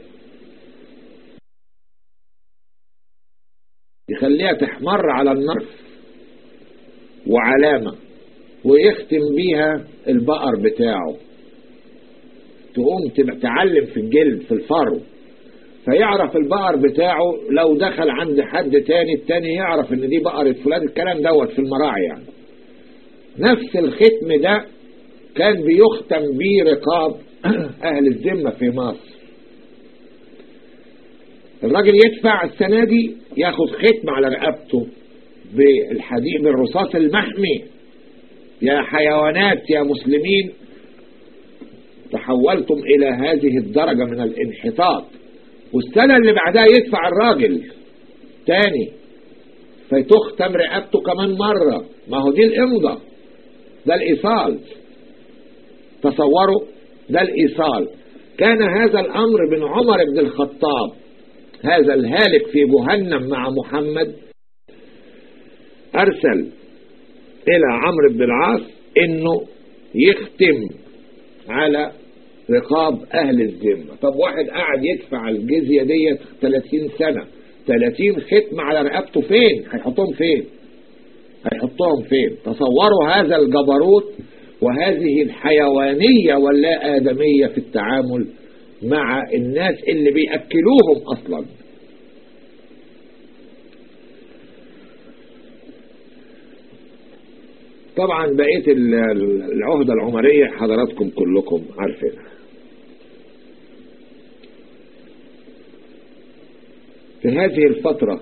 يخليها تحمر على النار وعلامة ويختم بيها البقر بتاعه تقوم تبقى تعلم في الجلد في الفرو فيعرف البقر بتاعه لو دخل عند حد تاني التاني يعرف ان دي بقرة فلان الكلام دوت في المراعي يعني نفس الختم ده كان بيختم بيه رقاب اهل الذمة في مصر الراجل يدفع السنة دي ياخد ختم على رقبته بالحديد بالرصاص المحمي يا حيوانات يا مسلمين تحولتم إلى هذه الدرجة من الانحطاط والسنة اللي بعدها يدفع الراجل تاني فتختم رقبته كمان مرة ما هو دي الإمضة ده الإيصال تصوروا ده الإيصال كان هذا الأمر من عمر بن الخطاب هذا الهالك في جهنم مع محمد أرسل إلى عمرو بن العاص إنه يختم على رقاب أهل الذمة طب واحد قاعد يدفع الجزية ديت 30 سنة 30 ختم على رقبته فين هيحطهم فين هيحطهم فين تصوروا هذا الجبروت وهذه الحيوانية واللا آدمية في التعامل مع الناس اللي بيأكلوهم أصلا طبعا بقية العهدة العمرية حضراتكم كلكم عارفينها في هذه الفترة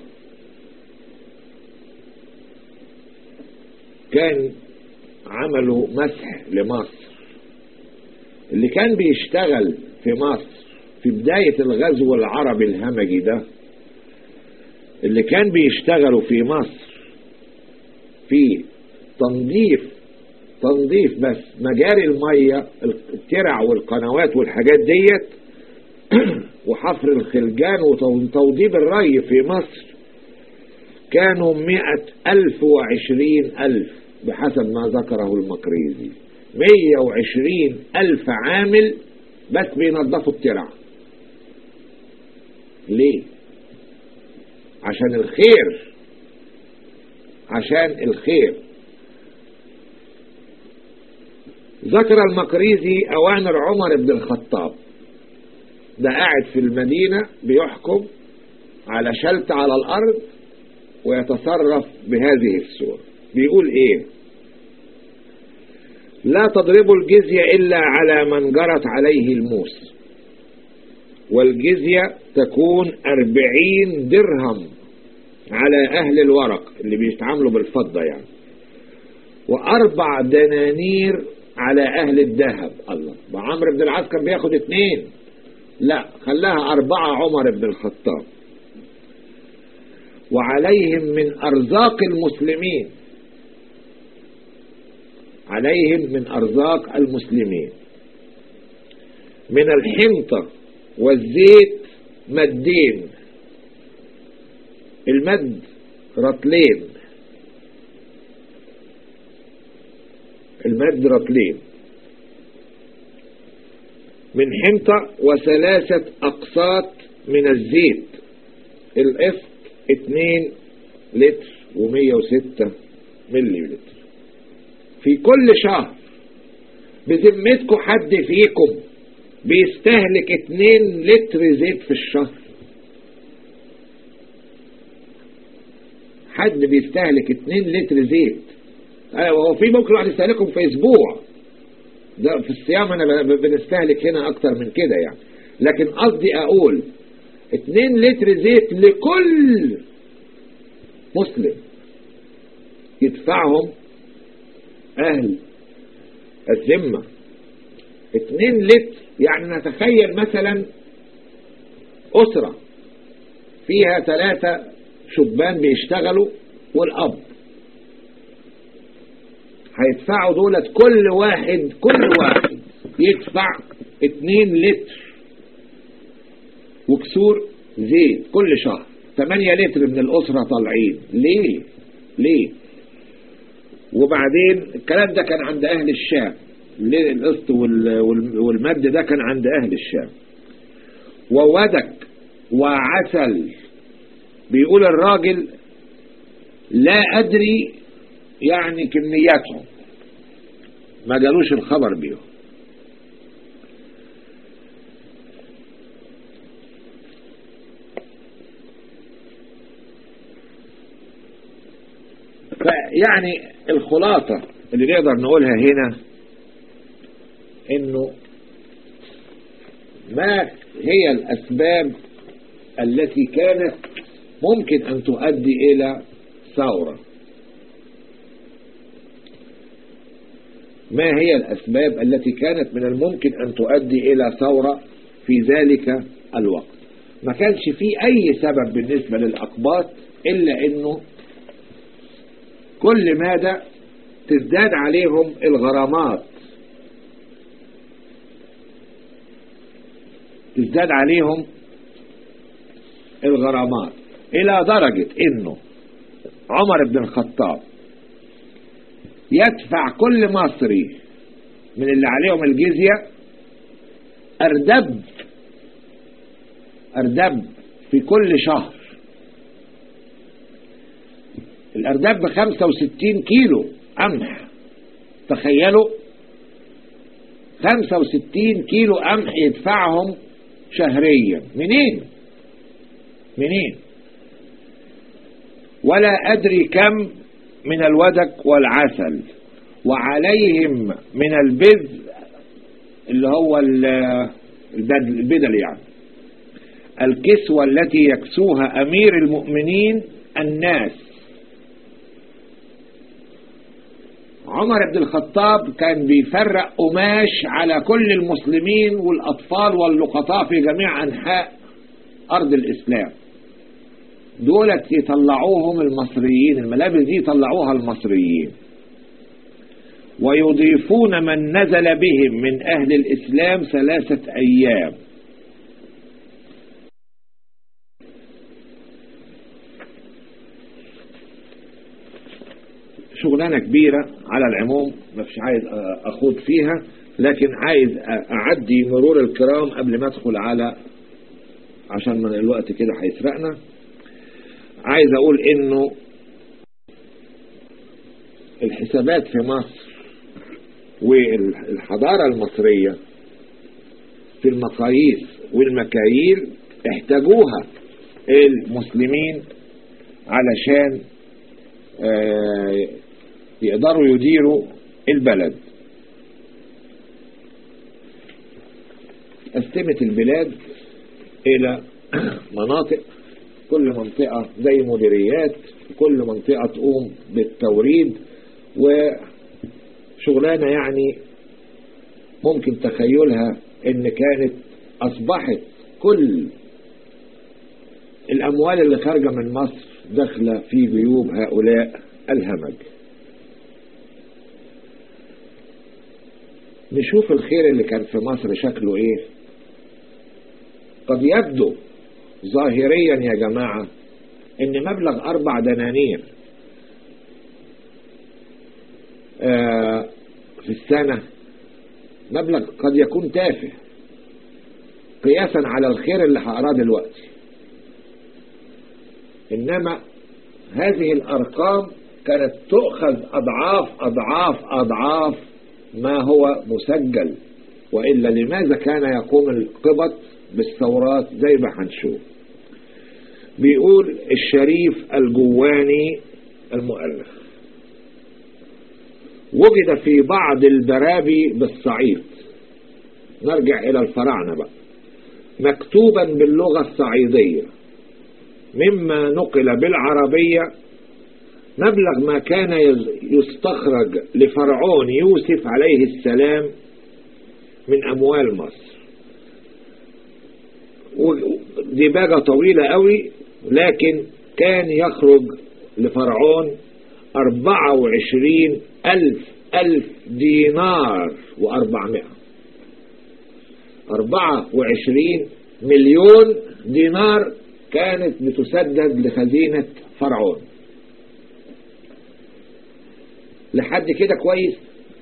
كان عملوا مسح لمصر اللي كان بيشتغل في مصر في بداية الغزو العربي الهمجي ده اللي كان بيشتغلوا في مصر في تنظيف تنظيف بس مجاري المية الترع والقنوات والحاجات ديت وحفر الخلجان وتوضيب الري في مصر كانوا مئة ألف وعشرين ألف بحسب ما ذكره المقريزي مية وعشرين ألف عامل بس بينظفوا الترع ليه عشان الخير عشان الخير ذكر المقريزي أوامر عمر بن الخطاب ده قاعد في المدينة بيحكم على شلت على الأرض ويتصرف بهذه الصورة بيقول إيه لا تضربوا الجزية إلا على من جرت عليه الموس والجزية تكون أربعين درهم على أهل الورق اللي بيتعاملوا بالفضة يعني وأربع دنانير على أهل الذهب الله وعمر بن العاص كان بياخد اتنين لا خلاها أربعة عمر بن الخطاب وعليهم من أرزاق المسلمين عليهم من أرزاق المسلمين من الحنطة والزيت مدين المد رطلين المد رطلين من حنطة وثلاثة أقساط من الزيت القسط اتنين لتر ومية وستة ملي لتر في كل شهر بذمتكم حد فيكم بيستهلك اتنين لتر زيت في الشهر حد بيستهلك اتنين لتر زيت هو في ممكن واحد يستهلكهم في اسبوع ده في الصيام انا بنستهلك هنا اكتر من كده يعني لكن قصدي اقول اتنين لتر زيت لكل مسلم يدفعهم اهل الذمة اتنين لتر يعني نتخيل مثلا أسرة فيها ثلاثة شبان بيشتغلوا والأب هيدفعوا دولت كل واحد كل واحد يدفع اتنين لتر وكسور زيت كل شهر 8 لتر من الأسرة طالعين ليه ليه وبعدين الكلام ده كان عند أهل الشام القسط والمد ده كان عند أهل الشام وودك وعسل بيقول الراجل لا أدري يعني كمياتهم ما جالوش الخبر بيهم فيعني الخلاصة اللي نقدر نقولها هنا انه ما هي الاسباب التي كانت ممكن ان تؤدي الى ثورة ما هي الاسباب التي كانت من الممكن ان تؤدي الى ثورة في ذلك الوقت ما كانش في اي سبب بالنسبة للاقباط الا انه كل ماذا تزداد عليهم الغرامات تزداد عليهم الغرامات الى درجة انه عمر بن الخطاب يدفع كل مصري من اللي عليهم الجزية اردب اردب في كل شهر الأرداب ب 65 كيلو قمح تخيلوا 65 كيلو قمح يدفعهم شهريا منين منين ولا أدري كم من الودك والعسل وعليهم من البذ اللي هو البدل يعني الكسوة التي يكسوها أمير المؤمنين الناس عمر بن الخطاب كان بيفرق قماش على كل المسلمين والأطفال واللقطاء في جميع أنحاء أرض الإسلام دولت يطلعوهم المصريين الملابس دي يطلعوها المصريين ويضيفون من نزل بهم من أهل الإسلام ثلاثة أيام شغلانة كبيرة على العموم ما فيش عايز أخوض فيها لكن عايز أعدي مرور الكرام قبل ما أدخل على عشان من الوقت كده هيسرقنا عايز أقول إنه الحسابات في مصر والحضارة المصرية في المقاييس والمكاييل احتاجوها المسلمين علشان آه يقدروا يديروا البلد قسمت البلاد الى مناطق كل منطقة زي مديريات كل منطقة تقوم بالتوريد وشغلانة يعني ممكن تخيلها ان كانت اصبحت كل الاموال اللي خارجة من مصر داخلة في جيوب هؤلاء الهمج نشوف الخير اللي كان في مصر شكله ايه قد يبدو ظاهريا يا جماعة ان مبلغ اربع دنانير آه في السنة مبلغ قد يكون تافه قياسا على الخير اللي هقراه دلوقتي انما هذه الارقام كانت تؤخذ اضعاف اضعاف اضعاف ما هو مسجل وإلا لماذا كان يقوم القبط بالثورات زي ما هنشوف بيقول الشريف الجواني المؤلف وجد في بعض البرابي بالصعيد نرجع إلى الفراعنة بقى مكتوبا باللغة الصعيدية مما نقل بالعربية مبلغ ما كان يستخرج لفرعون يوسف عليه السلام من أموال مصر ودباجة طويلة قوي لكن كان يخرج لفرعون أربعة وعشرين ألف ألف دينار وأربعمائة أربعة وعشرين مليون دينار كانت بتسدد لخزينة فرعون لحد كده كويس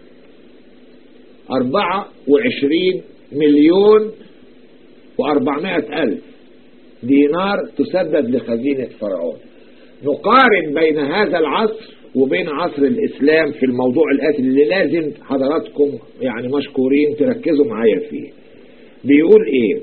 أربعة وعشرين مليون وأربعمائة ألف دينار تسدد لخزينة فرعون نقارن بين هذا العصر وبين عصر الإسلام في الموضوع الآتي اللي لازم حضراتكم يعني مشكورين تركزوا معايا فيه بيقول إيه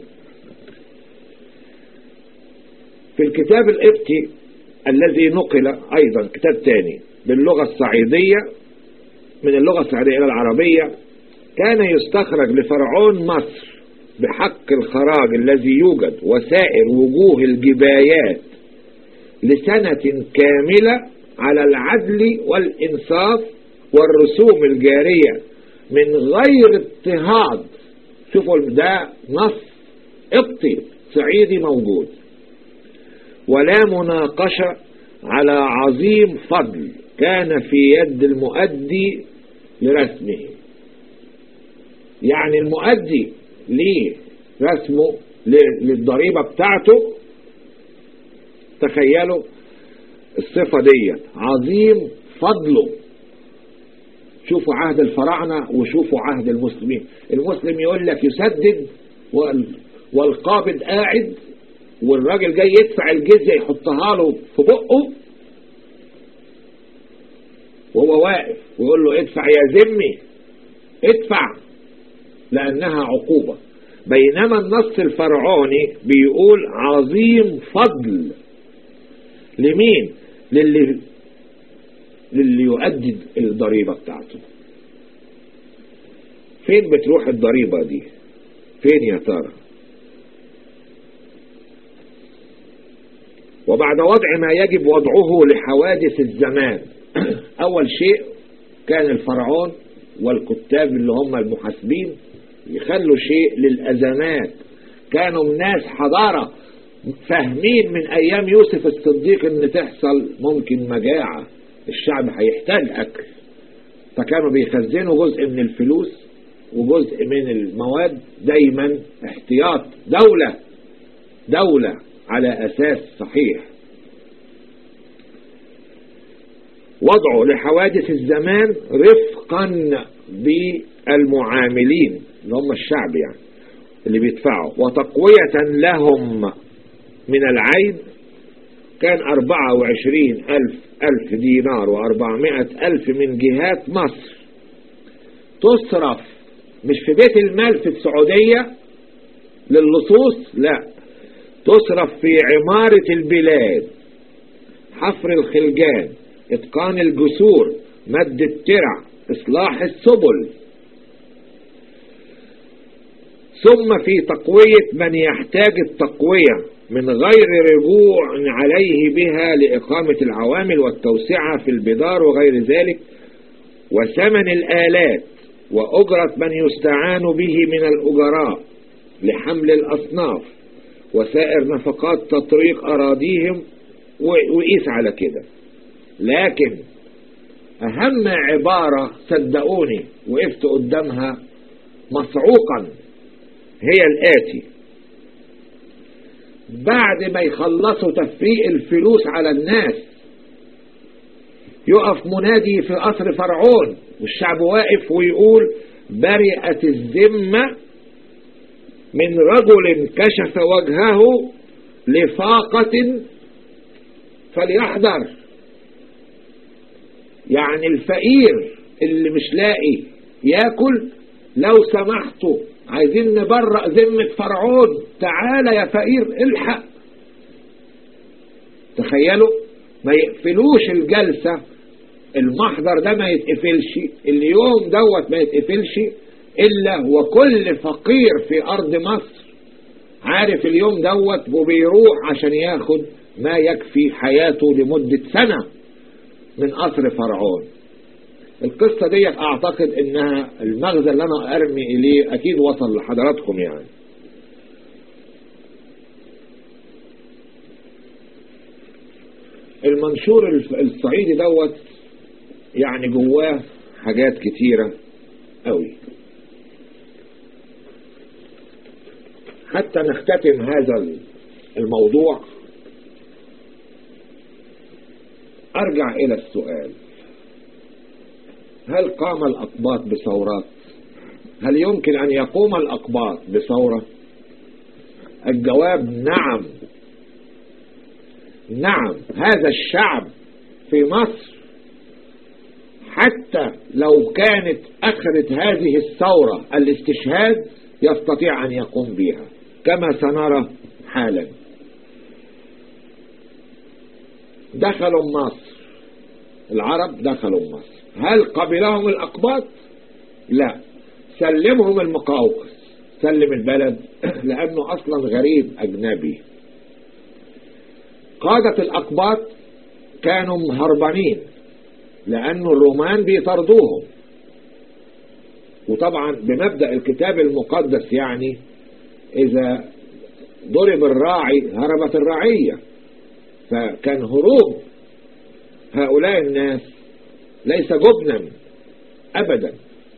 في الكتاب القبطي الذي نقل أيضا كتاب تاني باللغة الصعيدية من اللغة الصعيدية إلى العربية كان يستخرج لفرعون مصر بحق الخراج الذي يوجد وسائر وجوه الجبايات لسنة كاملة على العدل والإنصاف والرسوم الجارية من غير اضطهاد شوفوا ده نص قبطي صعيدي موجود ولا مناقشة على عظيم فضل كان في يد المؤدي لرسمه يعني المؤدي ليه رسمه للضريبة بتاعته تخيلوا الصفة دي عظيم فضله شوفوا عهد الفراعنة وشوفوا عهد المسلمين المسلم يقول لك يسدد والقابض قاعد والراجل جاي يدفع الجزية يحطها له في بقه وهو واقف ويقول له ادفع يا ذمي ادفع لأنها عقوبة بينما النص الفرعوني بيقول عظيم فضل لمين للي للي يؤدي الضريبة بتاعته فين بتروح الضريبة دي فين يا ترى وبعد وضع ما يجب وضعه لحوادث الزمان أول شيء كان الفرعون والكتاب اللي هم المحاسبين يخلوا شيء للأزمات كانوا من ناس حضارة فاهمين من أيام يوسف الصديق إن تحصل ممكن مجاعة الشعب هيحتاج أكل فكانوا بيخزنوا جزء من الفلوس وجزء من المواد دايما احتياط دولة دولة على أساس صحيح وضعه لحوادث الزمان رفقا بالمعاملين اللي هم الشعب يعني اللي بيدفعوا وتقوية لهم من العين كان أربعة وعشرين ألف ألف دينار وأربعمائة ألف من جهات مصر تصرف مش في بيت المال في السعودية للصوص لا تصرف في عمارة البلاد حفر الخلجان اتقان الجسور مد الترع اصلاح السبل ثم في تقوية من يحتاج التقوية من غير رجوع عليه بها لإقامة العوامل والتوسعة في البدار وغير ذلك وثمن الآلات وأجرة من يستعان به من الأجراء لحمل الأصناف وسائر نفقات تطريق أراضيهم وقيس على كده لكن أهم عبارة صدقوني وقفت قدامها مصعوقا هي الآتي بعد ما يخلصوا تفريق الفلوس على الناس يقف منادي في قصر فرعون والشعب واقف ويقول برئت الذمة من رجل كشف وجهه لفاقة فليحذر يعني الفقير اللي مش لاقي ياكل لو سمحتوا عايزين نبرأ ذمة فرعون تعالى يا فقير الحق تخيلوا ما يقفلوش الجلسة المحضر ده ما يتقفلش اليوم دوت ما يتقفلش إلا وكل فقير في أرض مصر عارف اليوم دوت وبيروح عشان ياخد ما يكفي حياته لمدة سنة من قصر فرعون القصة دي اعتقد انها المغزى اللي انا ارمي اليه اكيد وصل لحضراتكم يعني المنشور الصعيدي دوت يعني جواه حاجات كتيرة قوي حتى نختتم هذا الموضوع ارجع الى السؤال هل قام الاقباط بثورات هل يمكن ان يقوم الاقباط بثورة الجواب نعم نعم هذا الشعب في مصر حتى لو كانت اخرت هذه الثورة الاستشهاد يستطيع ان يقوم بها كما سنرى حالا دخلوا مصر العرب دخلوا مصر هل قبلهم الأقباط لا سلمهم المقاوقس سلم البلد لأنه أصلا غريب أجنبي قادة الأقباط كانوا هربانين لأن الرومان بيطردوهم وطبعا بمبدأ الكتاب المقدس يعني إذا ضرب الراعي هربت الرعية فكان هروب هؤلاء الناس ليس جبنا أبدا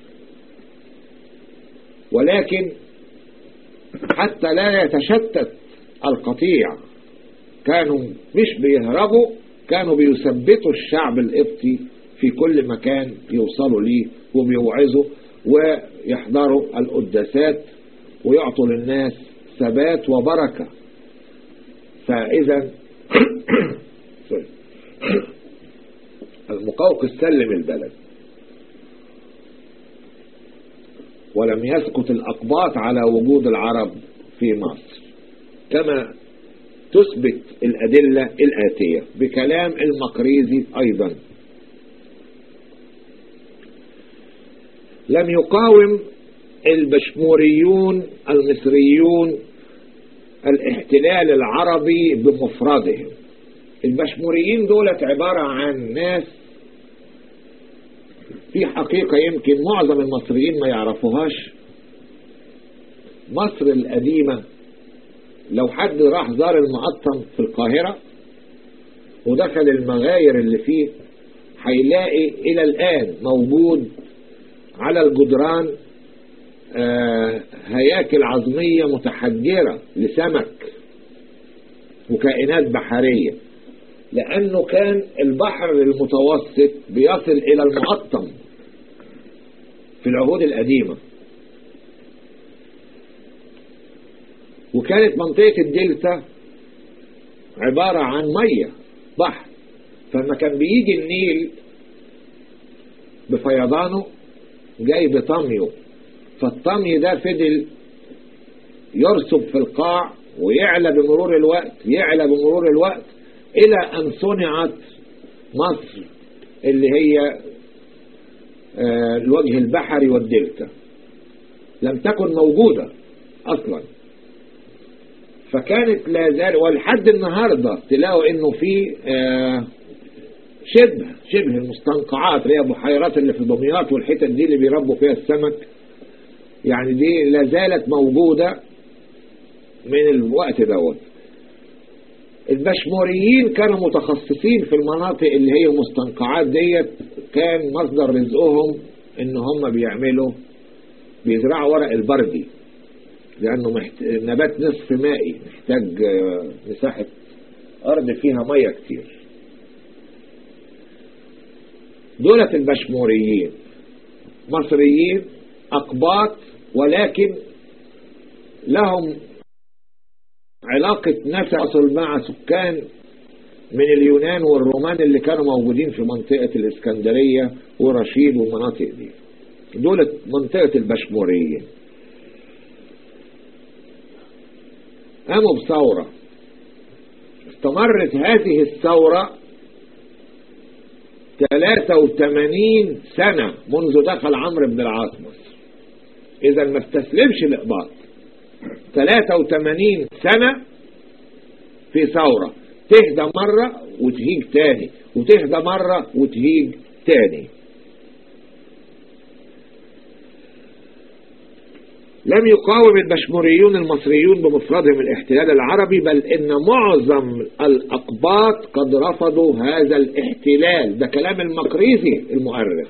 ولكن حتى لا يتشتت القطيع كانوا مش بيهربوا كانوا بيثبتوا الشعب القبطي في كل مكان يوصلوا ليه وبيوعظوا ويحضروا القداسات ويعطوا للناس ثبات وبركة فإذا المقوقس سلم البلد ولم يسكت الأقباط على وجود العرب في مصر كما تثبت الأدلة الآتية بكلام المقريزي أيضا لم يقاوم البشموريون المصريون الاحتلال العربي بمفردهم البشموريين دولت عبارة عن ناس في حقيقة يمكن معظم المصريين ما يعرفوهاش مصر القديمة لو حد راح زار المقطم في القاهرة ودخل المغاير اللي فيه هيلاقي إلى الآن موجود على الجدران آه هياكل عظمية متحجرة لسمك وكائنات بحرية لأنه كان البحر المتوسط بيصل إلى المقطم في العهود القديمة وكانت منطقة الدلتا عبارة عن مية بحر فلما كان بيجي النيل بفيضانه جاي بطميه فالطمي ده فضل يرسب في القاع ويعلى بمرور الوقت يعلى بمرور الوقت إلى أن صنعت مصر اللي هي الوجه البحري والدلتا لم تكن موجودة أصلا فكانت لا زال ولحد النهاردة تلاقوا انه في شبه شبه المستنقعات اللي هي بحيرات اللي في دمياط والحتت دي اللي بيربوا فيها السمك يعني دي لا زالت موجودة من الوقت دوت البشموريين كانوا متخصصين في المناطق اللي هي المستنقعات ديت كان مصدر رزقهم ان هم بيعملوا بيزرعوا ورق البردي لانه محت... نبات نصف مائي محتاج مساحة ارض فيها مية كتير دولة البشموريين مصريين اقباط ولكن لهم علاقة نسل مع سكان من اليونان والرومان اللي كانوا موجودين في منطقة الإسكندرية ورشيد والمناطق دي دولة منطقة البشموريين قاموا بثورة استمرت هذه الثورة 83 سنة منذ دخل عمرو بن العاص مصر إذا ما استسلمش الإقباط 83 سنة في ثورة تهدى مرة وتهيج تاني وتهدى مرة وتهيج تاني لم يقاوم البشموريون المصريون بمفردهم الاحتلال العربي بل إن معظم الأقباط قد رفضوا هذا الاحتلال ده كلام المقريزي المؤرخ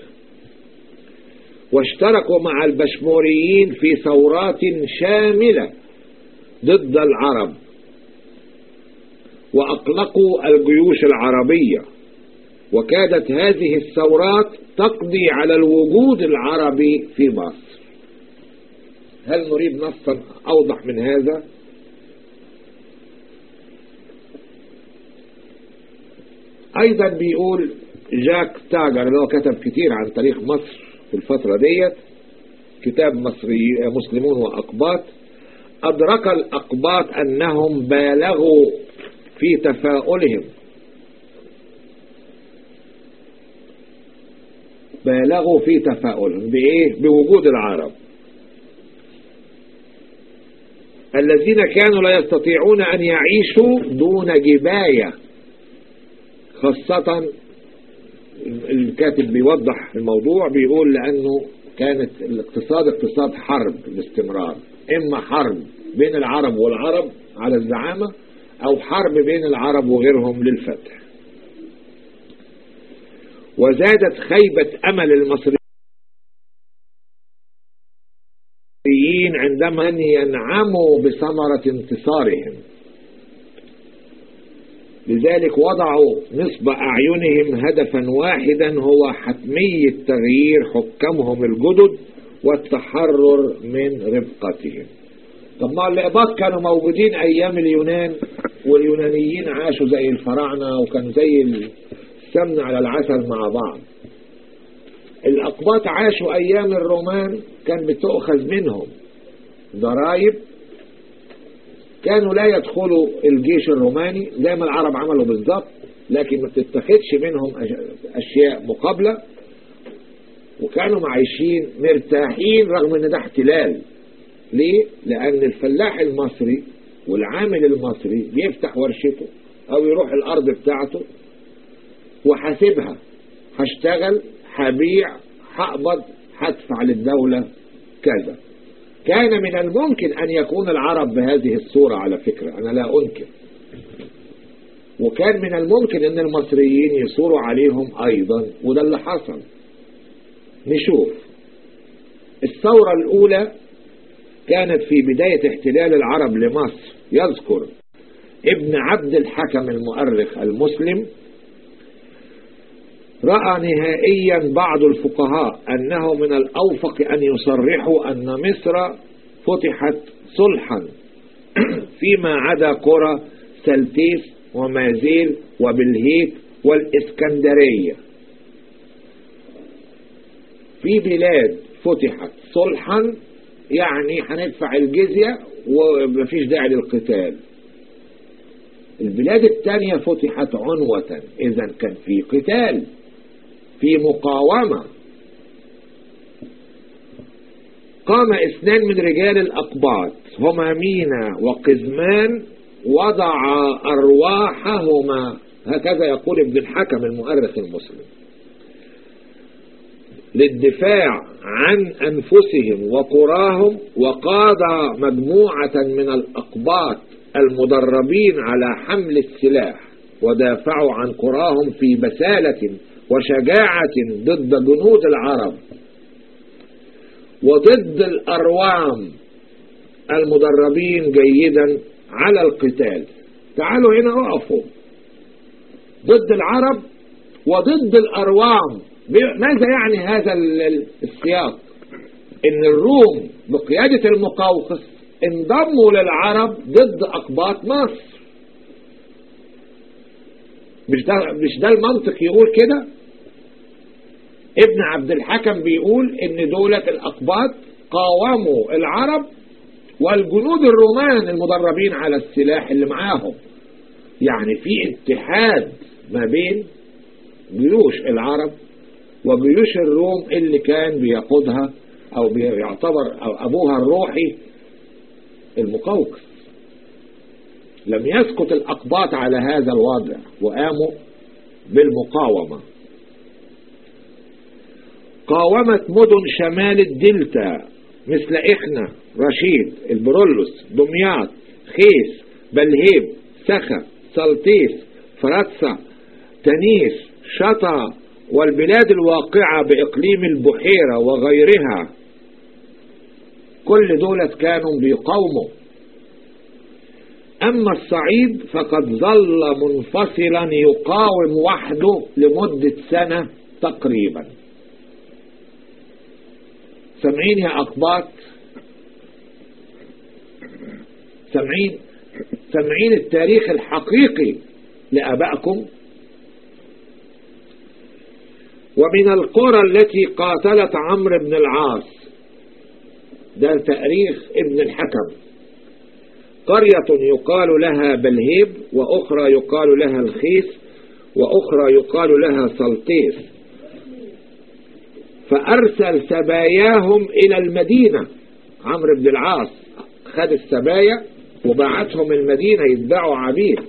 واشتركوا مع البشموريين في ثورات شاملة ضد العرب وأطلقوا الجيوش العربية وكادت هذه الثورات تقضي على الوجود العربي في مصر هل نريد نصا أوضح من هذا أيضا بيقول جاك تاجر اللي هو كتب كتير عن تاريخ مصر في الفترة ديت كتاب مصري مسلمون وأقباط أدرك الأقباط أنهم بالغوا في تفاؤلهم بالغوا في تفاؤلهم بإيه؟ بوجود العرب الذين كانوا لا يستطيعون أن يعيشوا دون جباية خاصة الكاتب بيوضح الموضوع بيقول لأنه كانت الاقتصاد اقتصاد حرب باستمرار إما حرب بين العرب والعرب على الزعامة أو حرب بين العرب وغيرهم للفتح وزادت خيبة أمل المصريين عندما ينعموا بثمرة انتصارهم لذلك وضعوا نصب أعينهم هدفا واحدا هو حتمية تغيير حكامهم الجدد والتحرر من رفقتهم طب ما الإقباط كانوا موجودين أيام اليونان واليونانيين عاشوا زي الفراعنة وكان زي السمن على العسل مع بعض الأقباط عاشوا أيام الرومان كان بتؤخذ منهم ضرائب كانوا لا يدخلوا الجيش الروماني زي ما العرب عملوا بالظبط لكن ما بتتخذش منهم أشياء مقابلة وكانوا معيشين مرتاحين رغم ان ده احتلال ليه؟ لأن الفلاح المصري والعامل المصري بيفتح ورشته أو يروح الأرض بتاعته وحاسبها هشتغل هبيع هقبض هدفع للدولة كذا كان من الممكن أن يكون العرب بهذه الصورة على فكرة أنا لا أنكر وكان من الممكن أن المصريين يصوروا عليهم أيضا وده اللي حصل نشوف الثورة الأولى كانت في بداية احتلال العرب لمصر يذكر ابن عبد الحكم المؤرخ المسلم رأى نهائيا بعض الفقهاء أنه من الأوفق أن يصرحوا أن مصر فتحت صلحا فيما عدا قرى سلتيس ومازيل وبلهيت والإسكندرية في بلاد فتحت صلحا يعني هندفع الجزية ومفيش داعي للقتال البلاد الثانية فتحت عنوة إذا كان في قتال في مقاومة قام اثنان من رجال الأقباط هما مينا وقزمان وضع أرواحهما هكذا يقول ابن الحكم المؤرخ المسلم للدفاع عن أنفسهم وقراهم وقاد مجموعة من الأقباط المدربين على حمل السلاح ودافعوا عن قراهم في بسالة وشجاعة ضد جنود العرب وضد الأروام المدربين جيدا على القتال تعالوا هنا اقفوا ضد العرب وضد الأروام ماذا يعني هذا السياق ان الروم بقيادة المقوقس انضموا للعرب ضد أقباط مصر مش ده, مش ده المنطق يقول كده ابن عبد الحكم بيقول ان دولة الأقباط قاوموا العرب والجنود الرومان المدربين على السلاح اللي معاهم يعني في اتحاد ما بين جيوش العرب وجيوش الروم اللي كان بيقودها او بيعتبر أو ابوها الروحي المقوقس لم يسقط الأقباط على هذا الوضع وقاموا بالمقاومة قاومت مدن شمال الدلتا مثل إخنا رشيد البرولوس دمياط خيس بلهيب سخا سلطيس فراتسا تنيس شطا والبلاد الواقعة بإقليم البحيرة وغيرها كل دولة كانوا بيقاوموا أما الصعيد فقد ظل منفصلا يقاوم وحده لمدة سنة تقريبا سمعين يا أقباط سمعين سمعين التاريخ الحقيقي لأبائكم ومن القرى التي قاتلت عمرو بن العاص ده تاريخ ابن الحكم قرية يقال لها بلهيب وأخرى يقال لها الخيس وأخرى يقال لها سلطيس فأرسل سباياهم إلى المدينة عمرو بن العاص خد السبايا وبعتهم المدينة يتباعوا عبيد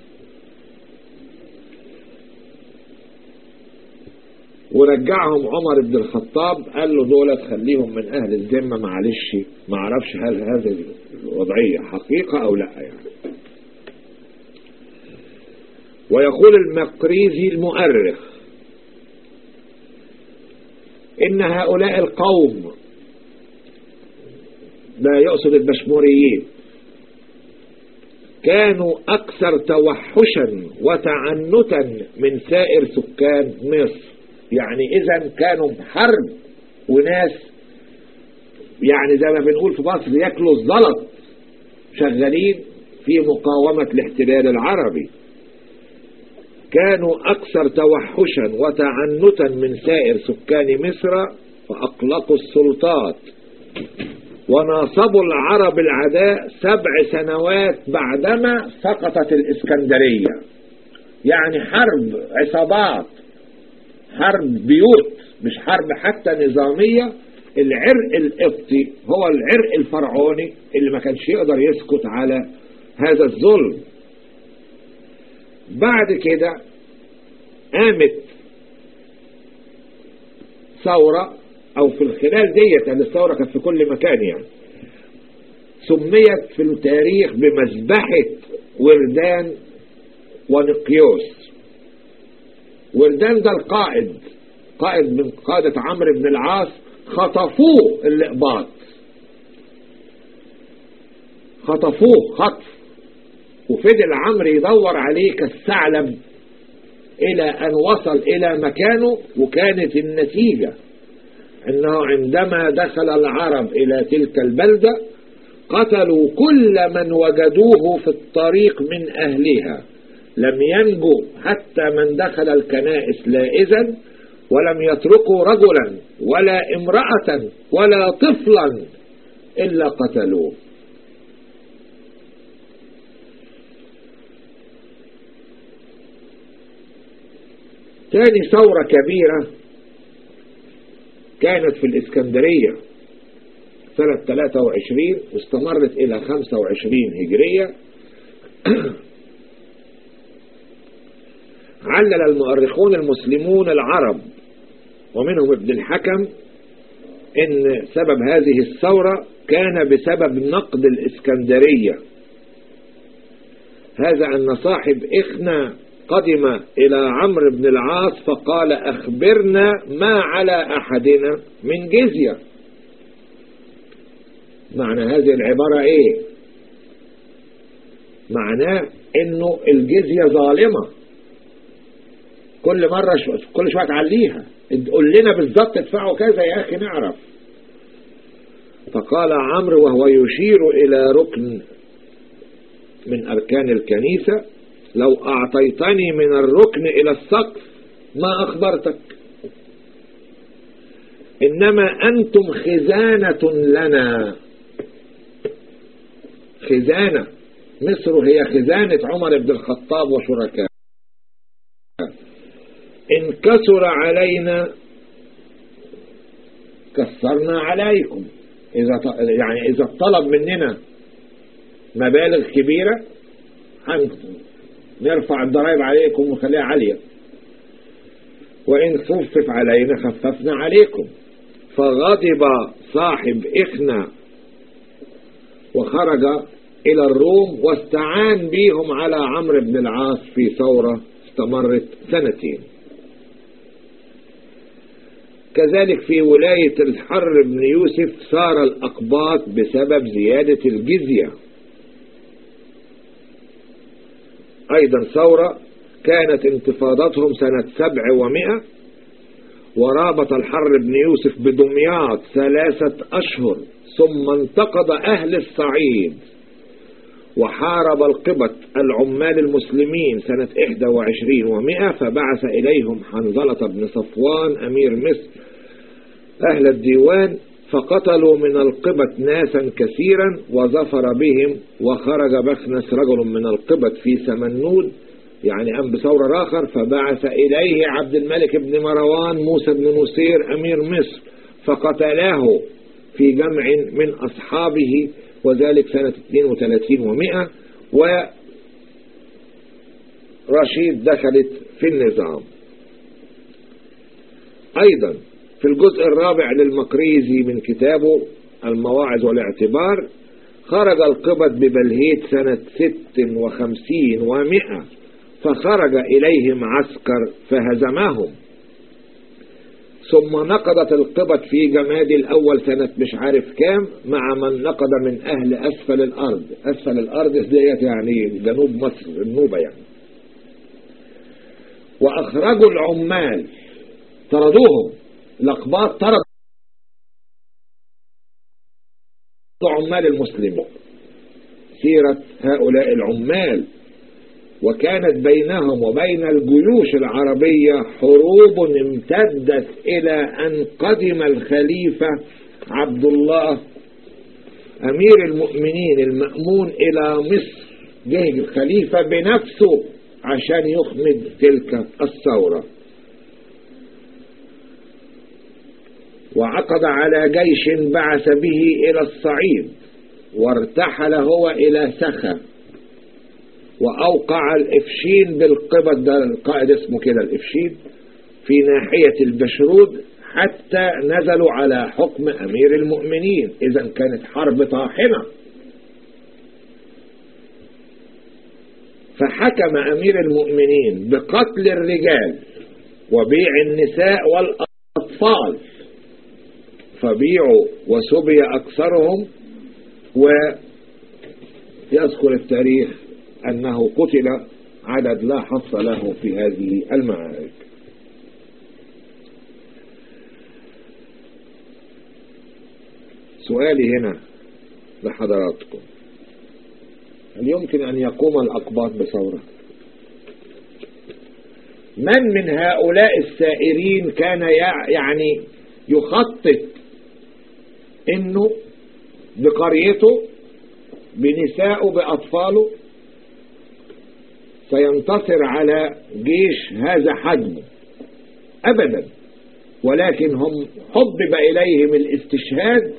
ورجعهم عمر بن الخطاب قال له دولة خليهم من أهل الذمة معلش ما اعرفش هل هذه الوضعية حقيقة أو لا يعني ويقول المقريزي المؤرخ إن هؤلاء القوم لا يقصد البشموريين كانوا أكثر توحشا وتعنتا من سائر سكان مصر يعني إذا كانوا حرب وناس يعني زي ما بنقول في مصر ياكلوا الزلط شغالين في مقاومة الاحتلال العربي كانوا أكثر توحشا وتعنتا من سائر سكان مصر فأقلقوا السلطات وناصبوا العرب العداء سبع سنوات بعدما سقطت الإسكندرية يعني حرب عصابات حرب بيوت مش حرب حتى نظامية العرق القبطي هو العرق الفرعوني اللي ما كانش يقدر يسكت على هذا الظلم بعد كده قامت ثورة او في الخلال ديت لان الثورة كانت في كل مكان يعني سميت في التاريخ بمذبحة وردان ونقيوس وردان ده القائد قائد من قادة عمرو بن العاص خطفوه الإقباط خطفوه خطف وفضل عمرو يدور عليه كالثعلب إلى أن وصل إلى مكانه وكانت النتيجة أنه عندما دخل العرب إلى تلك البلدة قتلوا كل من وجدوه في الطريق من أهلها لم ينجو حتى من دخل الكنائس لائزا ولم يتركوا رجلا ولا امرأة ولا طفلا إلا قتلوه ثاني ثورة كبيرة كانت في الإسكندرية سنة 23 واستمرت إلى 25 هجرية علل المؤرخون المسلمون العرب ومنهم ابن الحكم ان سبب هذه الثورة كان بسبب نقد الاسكندرية هذا ان صاحب اخنا قدم الى عمرو بن العاص فقال اخبرنا ما على احدنا من جزية معنى هذه العبارة ايه معناه انه الجزية ظالمة كل مرة شو كل شوية تعليها قول لنا بالظبط ادفعوا كذا يا أخي نعرف فقال عمرو وهو يشير إلى ركن من أركان الكنيسة لو أعطيتني من الركن إلى السقف ما أخبرتك إنما أنتم خزانة لنا خزانة مصر هي خزانة عمر بن الخطاب وشركائه إن كسر علينا كسرنا عليكم إذا يعني إذا طلب مننا مبالغ كبيرة نرفع الضرائب عليكم ونخليها عالية وإن خفف علينا خففنا عليكم فغضب صاحب إخنا وخرج إلى الروم واستعان بهم على عمرو بن العاص في ثورة استمرت سنتين كذلك في ولاية الحر بن يوسف صار الأقباط بسبب زيادة الجزية أيضا ثورة كانت انتفاضتهم سنة سبع ومئة ورابط الحر بن يوسف بدمياط ثلاثة أشهر ثم انتقض أهل الصعيد وحارب القبط العمال المسلمين سنة 21 ومئة فبعث إليهم حنظلة بن صفوان أمير مصر أهل الديوان فقتلوا من القبط ناسا كثيرا وظفر بهم وخرج بخنس رجل من القبط في سمنود يعني قام بثورة آخر فبعث إليه عبد الملك بن مروان موسى بن نصير أمير مصر فقتله في جمع من أصحابه وذلك سنة 32 ومئة ورشيد دخلت في النظام أيضا في الجزء الرابع للمقريزي من كتابه المواعظ والاعتبار خرج القبط ببلهيت سنة 56 ومئة فخرج إليهم عسكر فهزمهم ثم نقضت القبط في جماد الأول سنة مش عارف كام مع من نقض من أهل أسفل الأرض أسفل الأرض ديت يعني جنوب مصر النوبة يعني وأخرجوا العمال طردوهم الأقباط طردوا عمال المسلمين سيرة هؤلاء العمال وكانت بينهم وبين الجيوش العربية حروب امتدت إلى أن قدم الخليفة عبد الله أمير المؤمنين المأمون إلى مصر جه الخليفة بنفسه عشان يخمد تلك الثورة وعقد على جيش بعث به إلى الصعيد وارتحل هو إلى سخا وأوقع الإفشين بالقبط ده القائد اسمه كده الإفشين في ناحية البشرود حتى نزلوا على حكم أمير المؤمنين إذا كانت حرب طاحنة فحكم أمير المؤمنين بقتل الرجال وبيع النساء والأطفال فبيعوا وسبي أكثرهم ويذكر التاريخ أنه قتل عدد لا حص له في هذه المعارك سؤالي هنا لحضراتكم هل يمكن أن يقوم الأقباط بثورة من من هؤلاء السائرين كان يعني يخطط انه بقريته بنسائه بأطفاله سينتصر على جيش هذا حجمه أبدا ولكن هم حبب إليهم الاستشهاد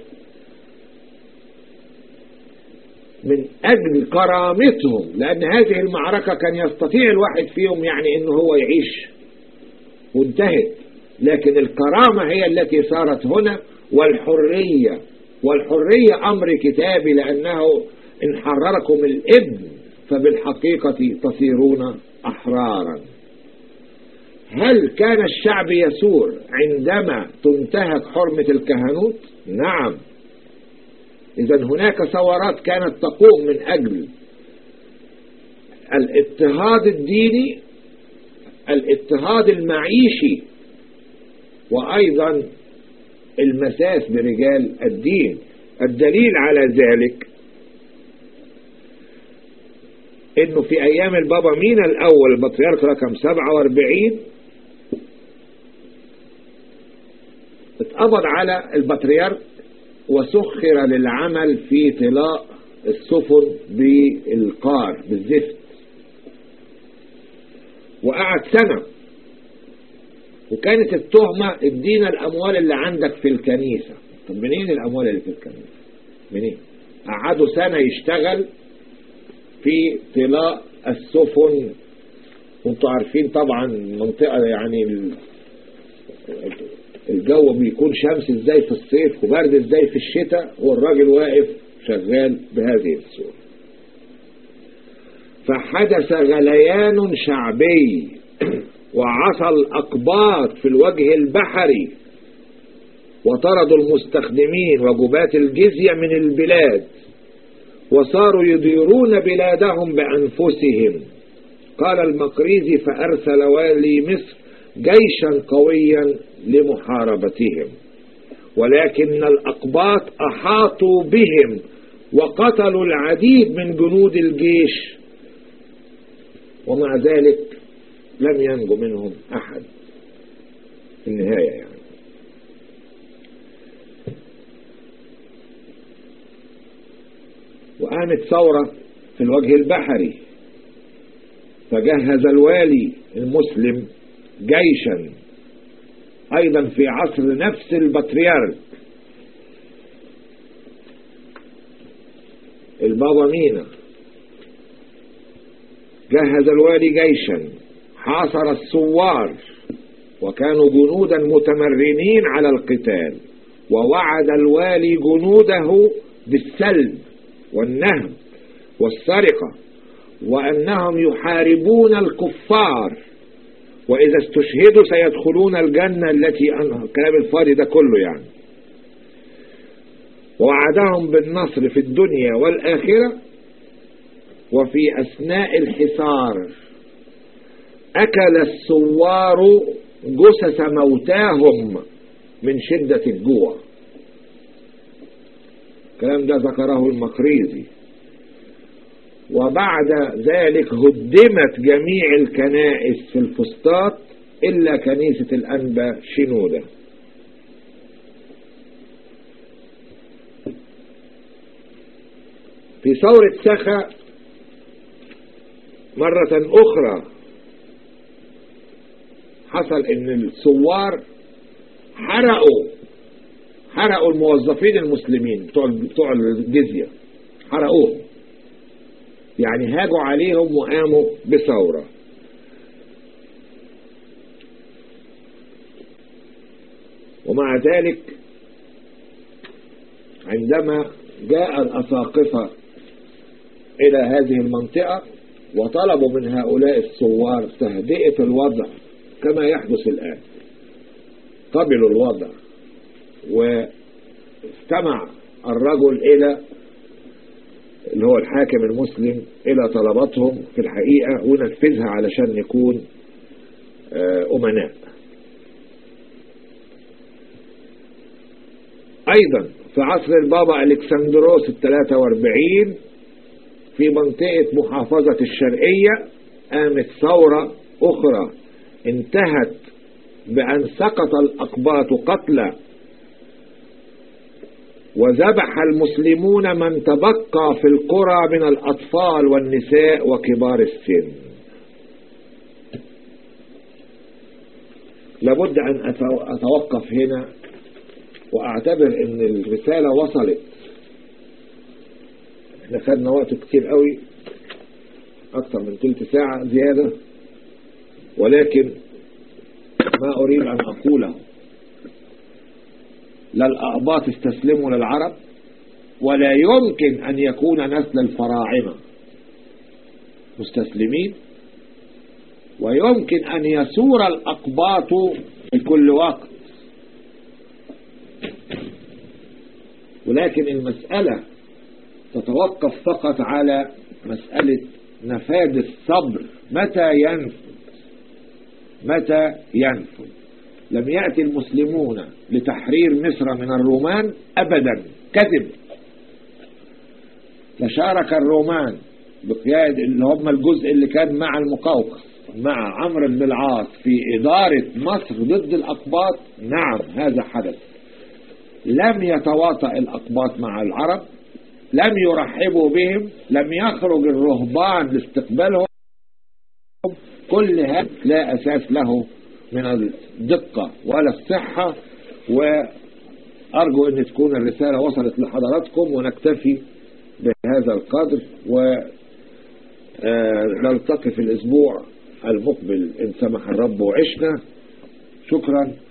من أجل كرامتهم لأن هذه المعركة كان يستطيع الواحد فيهم يعني أنه هو يعيش وانتهت لكن الكرامة هي التي صارت هنا والحرية والحرية أمر كتابي لأنه إن حرركم الابن فبالحقيقة تصيرون أحرارا هل كان الشعب يسور عندما تنتهك حرمة الكهنوت نعم إذا هناك ثورات كانت تقوم من أجل الاضطهاد الديني الاضطهاد المعيشي وأيضا المساس برجال الدين الدليل على ذلك انه في ايام البابا مينا الاول البطريرك رقم 47 اتقبض على البطريرك وسخر للعمل في طلاء السفن بالقار بالزفت وقعد سنة وكانت التهمة ادينا الاموال اللي عندك في الكنيسة طب منين الاموال اللي في الكنيسة منين قعدوا سنة يشتغل في طلاء السفن وانتوا عارفين طبعا منطقة يعني الجو بيكون شمس ازاي في الصيف وبرد ازاي في الشتاء والراجل واقف شغال بهذه الصورة فحدث غليان شعبي وعصى الأقباط في الوجه البحري وطردوا المستخدمين وجبات الجزية من البلاد وصاروا يديرون بلادهم بأنفسهم قال المقريزي فأرسل والي مصر جيشا قويا لمحاربتهم ولكن الأقباط أحاطوا بهم وقتلوا العديد من جنود الجيش ومع ذلك لم ينجو منهم أحد في النهاية يعني وقامت ثورة في الوجه البحري فجهز الوالي المسلم جيشا ايضا في عصر نفس البطريرك البابا مينا جهز الوالي جيشا حاصر الثوار وكانوا جنودا متمرنين على القتال ووعد الوالي جنوده بالسلب والنهب والسرقة وأنهم يحاربون الكفار وإذا استشهدوا سيدخلون الجنة التي أنهى الكلام الفاضي ده كله يعني ووعدهم بالنصر في الدنيا والآخرة وفي أثناء الحصار أكل الثوار جثث موتاهم من شدة الجوع الكلام ده ذكره المقريزي وبعد ذلك هدمت جميع الكنائس في الفسطاط إلا كنيسة الأنبا شنودة في ثورة سخا مرة أخرى حصل ان الثوار حرقوا حرقوا الموظفين المسلمين بتوع بتوع الجزية حرقوهم يعني هاجوا عليهم وقاموا بثورة ومع ذلك عندما جاء الأساقفة إلى هذه المنطقة وطلبوا من هؤلاء الثوار تهدئة الوضع كما يحدث الآن قبلوا الوضع واستمع الرجل إلى اللي هو الحاكم المسلم إلى طلباتهم في الحقيقة ونفذها علشان نكون أمناء أيضا في عصر البابا ألكسندروس الثلاثة واربعين في منطقة محافظة الشرقية قامت ثورة أخرى انتهت بأن سقط الأقباط قتلى وذبح المسلمون من تبقى في القرى من الأطفال والنساء وكبار السن لابد أن أتوقف هنا وأعتبر أن الرسالة وصلت احنا خدنا وقت كتير قوي أكثر من ثلث ساعة زيادة ولكن ما أريد أن أقوله لا الأقباط استسلموا للعرب ولا يمكن أن يكون نسل الفراعنة مستسلمين ويمكن أن يسور الأقباط في كل وقت ولكن المسألة تتوقف فقط على مسألة نفاذ الصبر متى ينفذ متى ينفذ لم يأتي المسلمون لتحرير مصر من الرومان أبدا كذب تشارك الرومان بقيادة اللي هم الجزء اللي كان مع المقوقس مع عمرو بن العاص في إدارة مصر ضد الأقباط نعم هذا حدث لم يتواطأ الأقباط مع العرب لم يرحبوا بهم لم يخرج الرهبان لاستقبالهم كل هذا لا أساس له من الدقة ولا الصحة وأرجو أن تكون الرسالة وصلت لحضراتكم ونكتفي بهذا القدر ونلتقي في الأسبوع المقبل إن سمح الرب وعشنا شكرا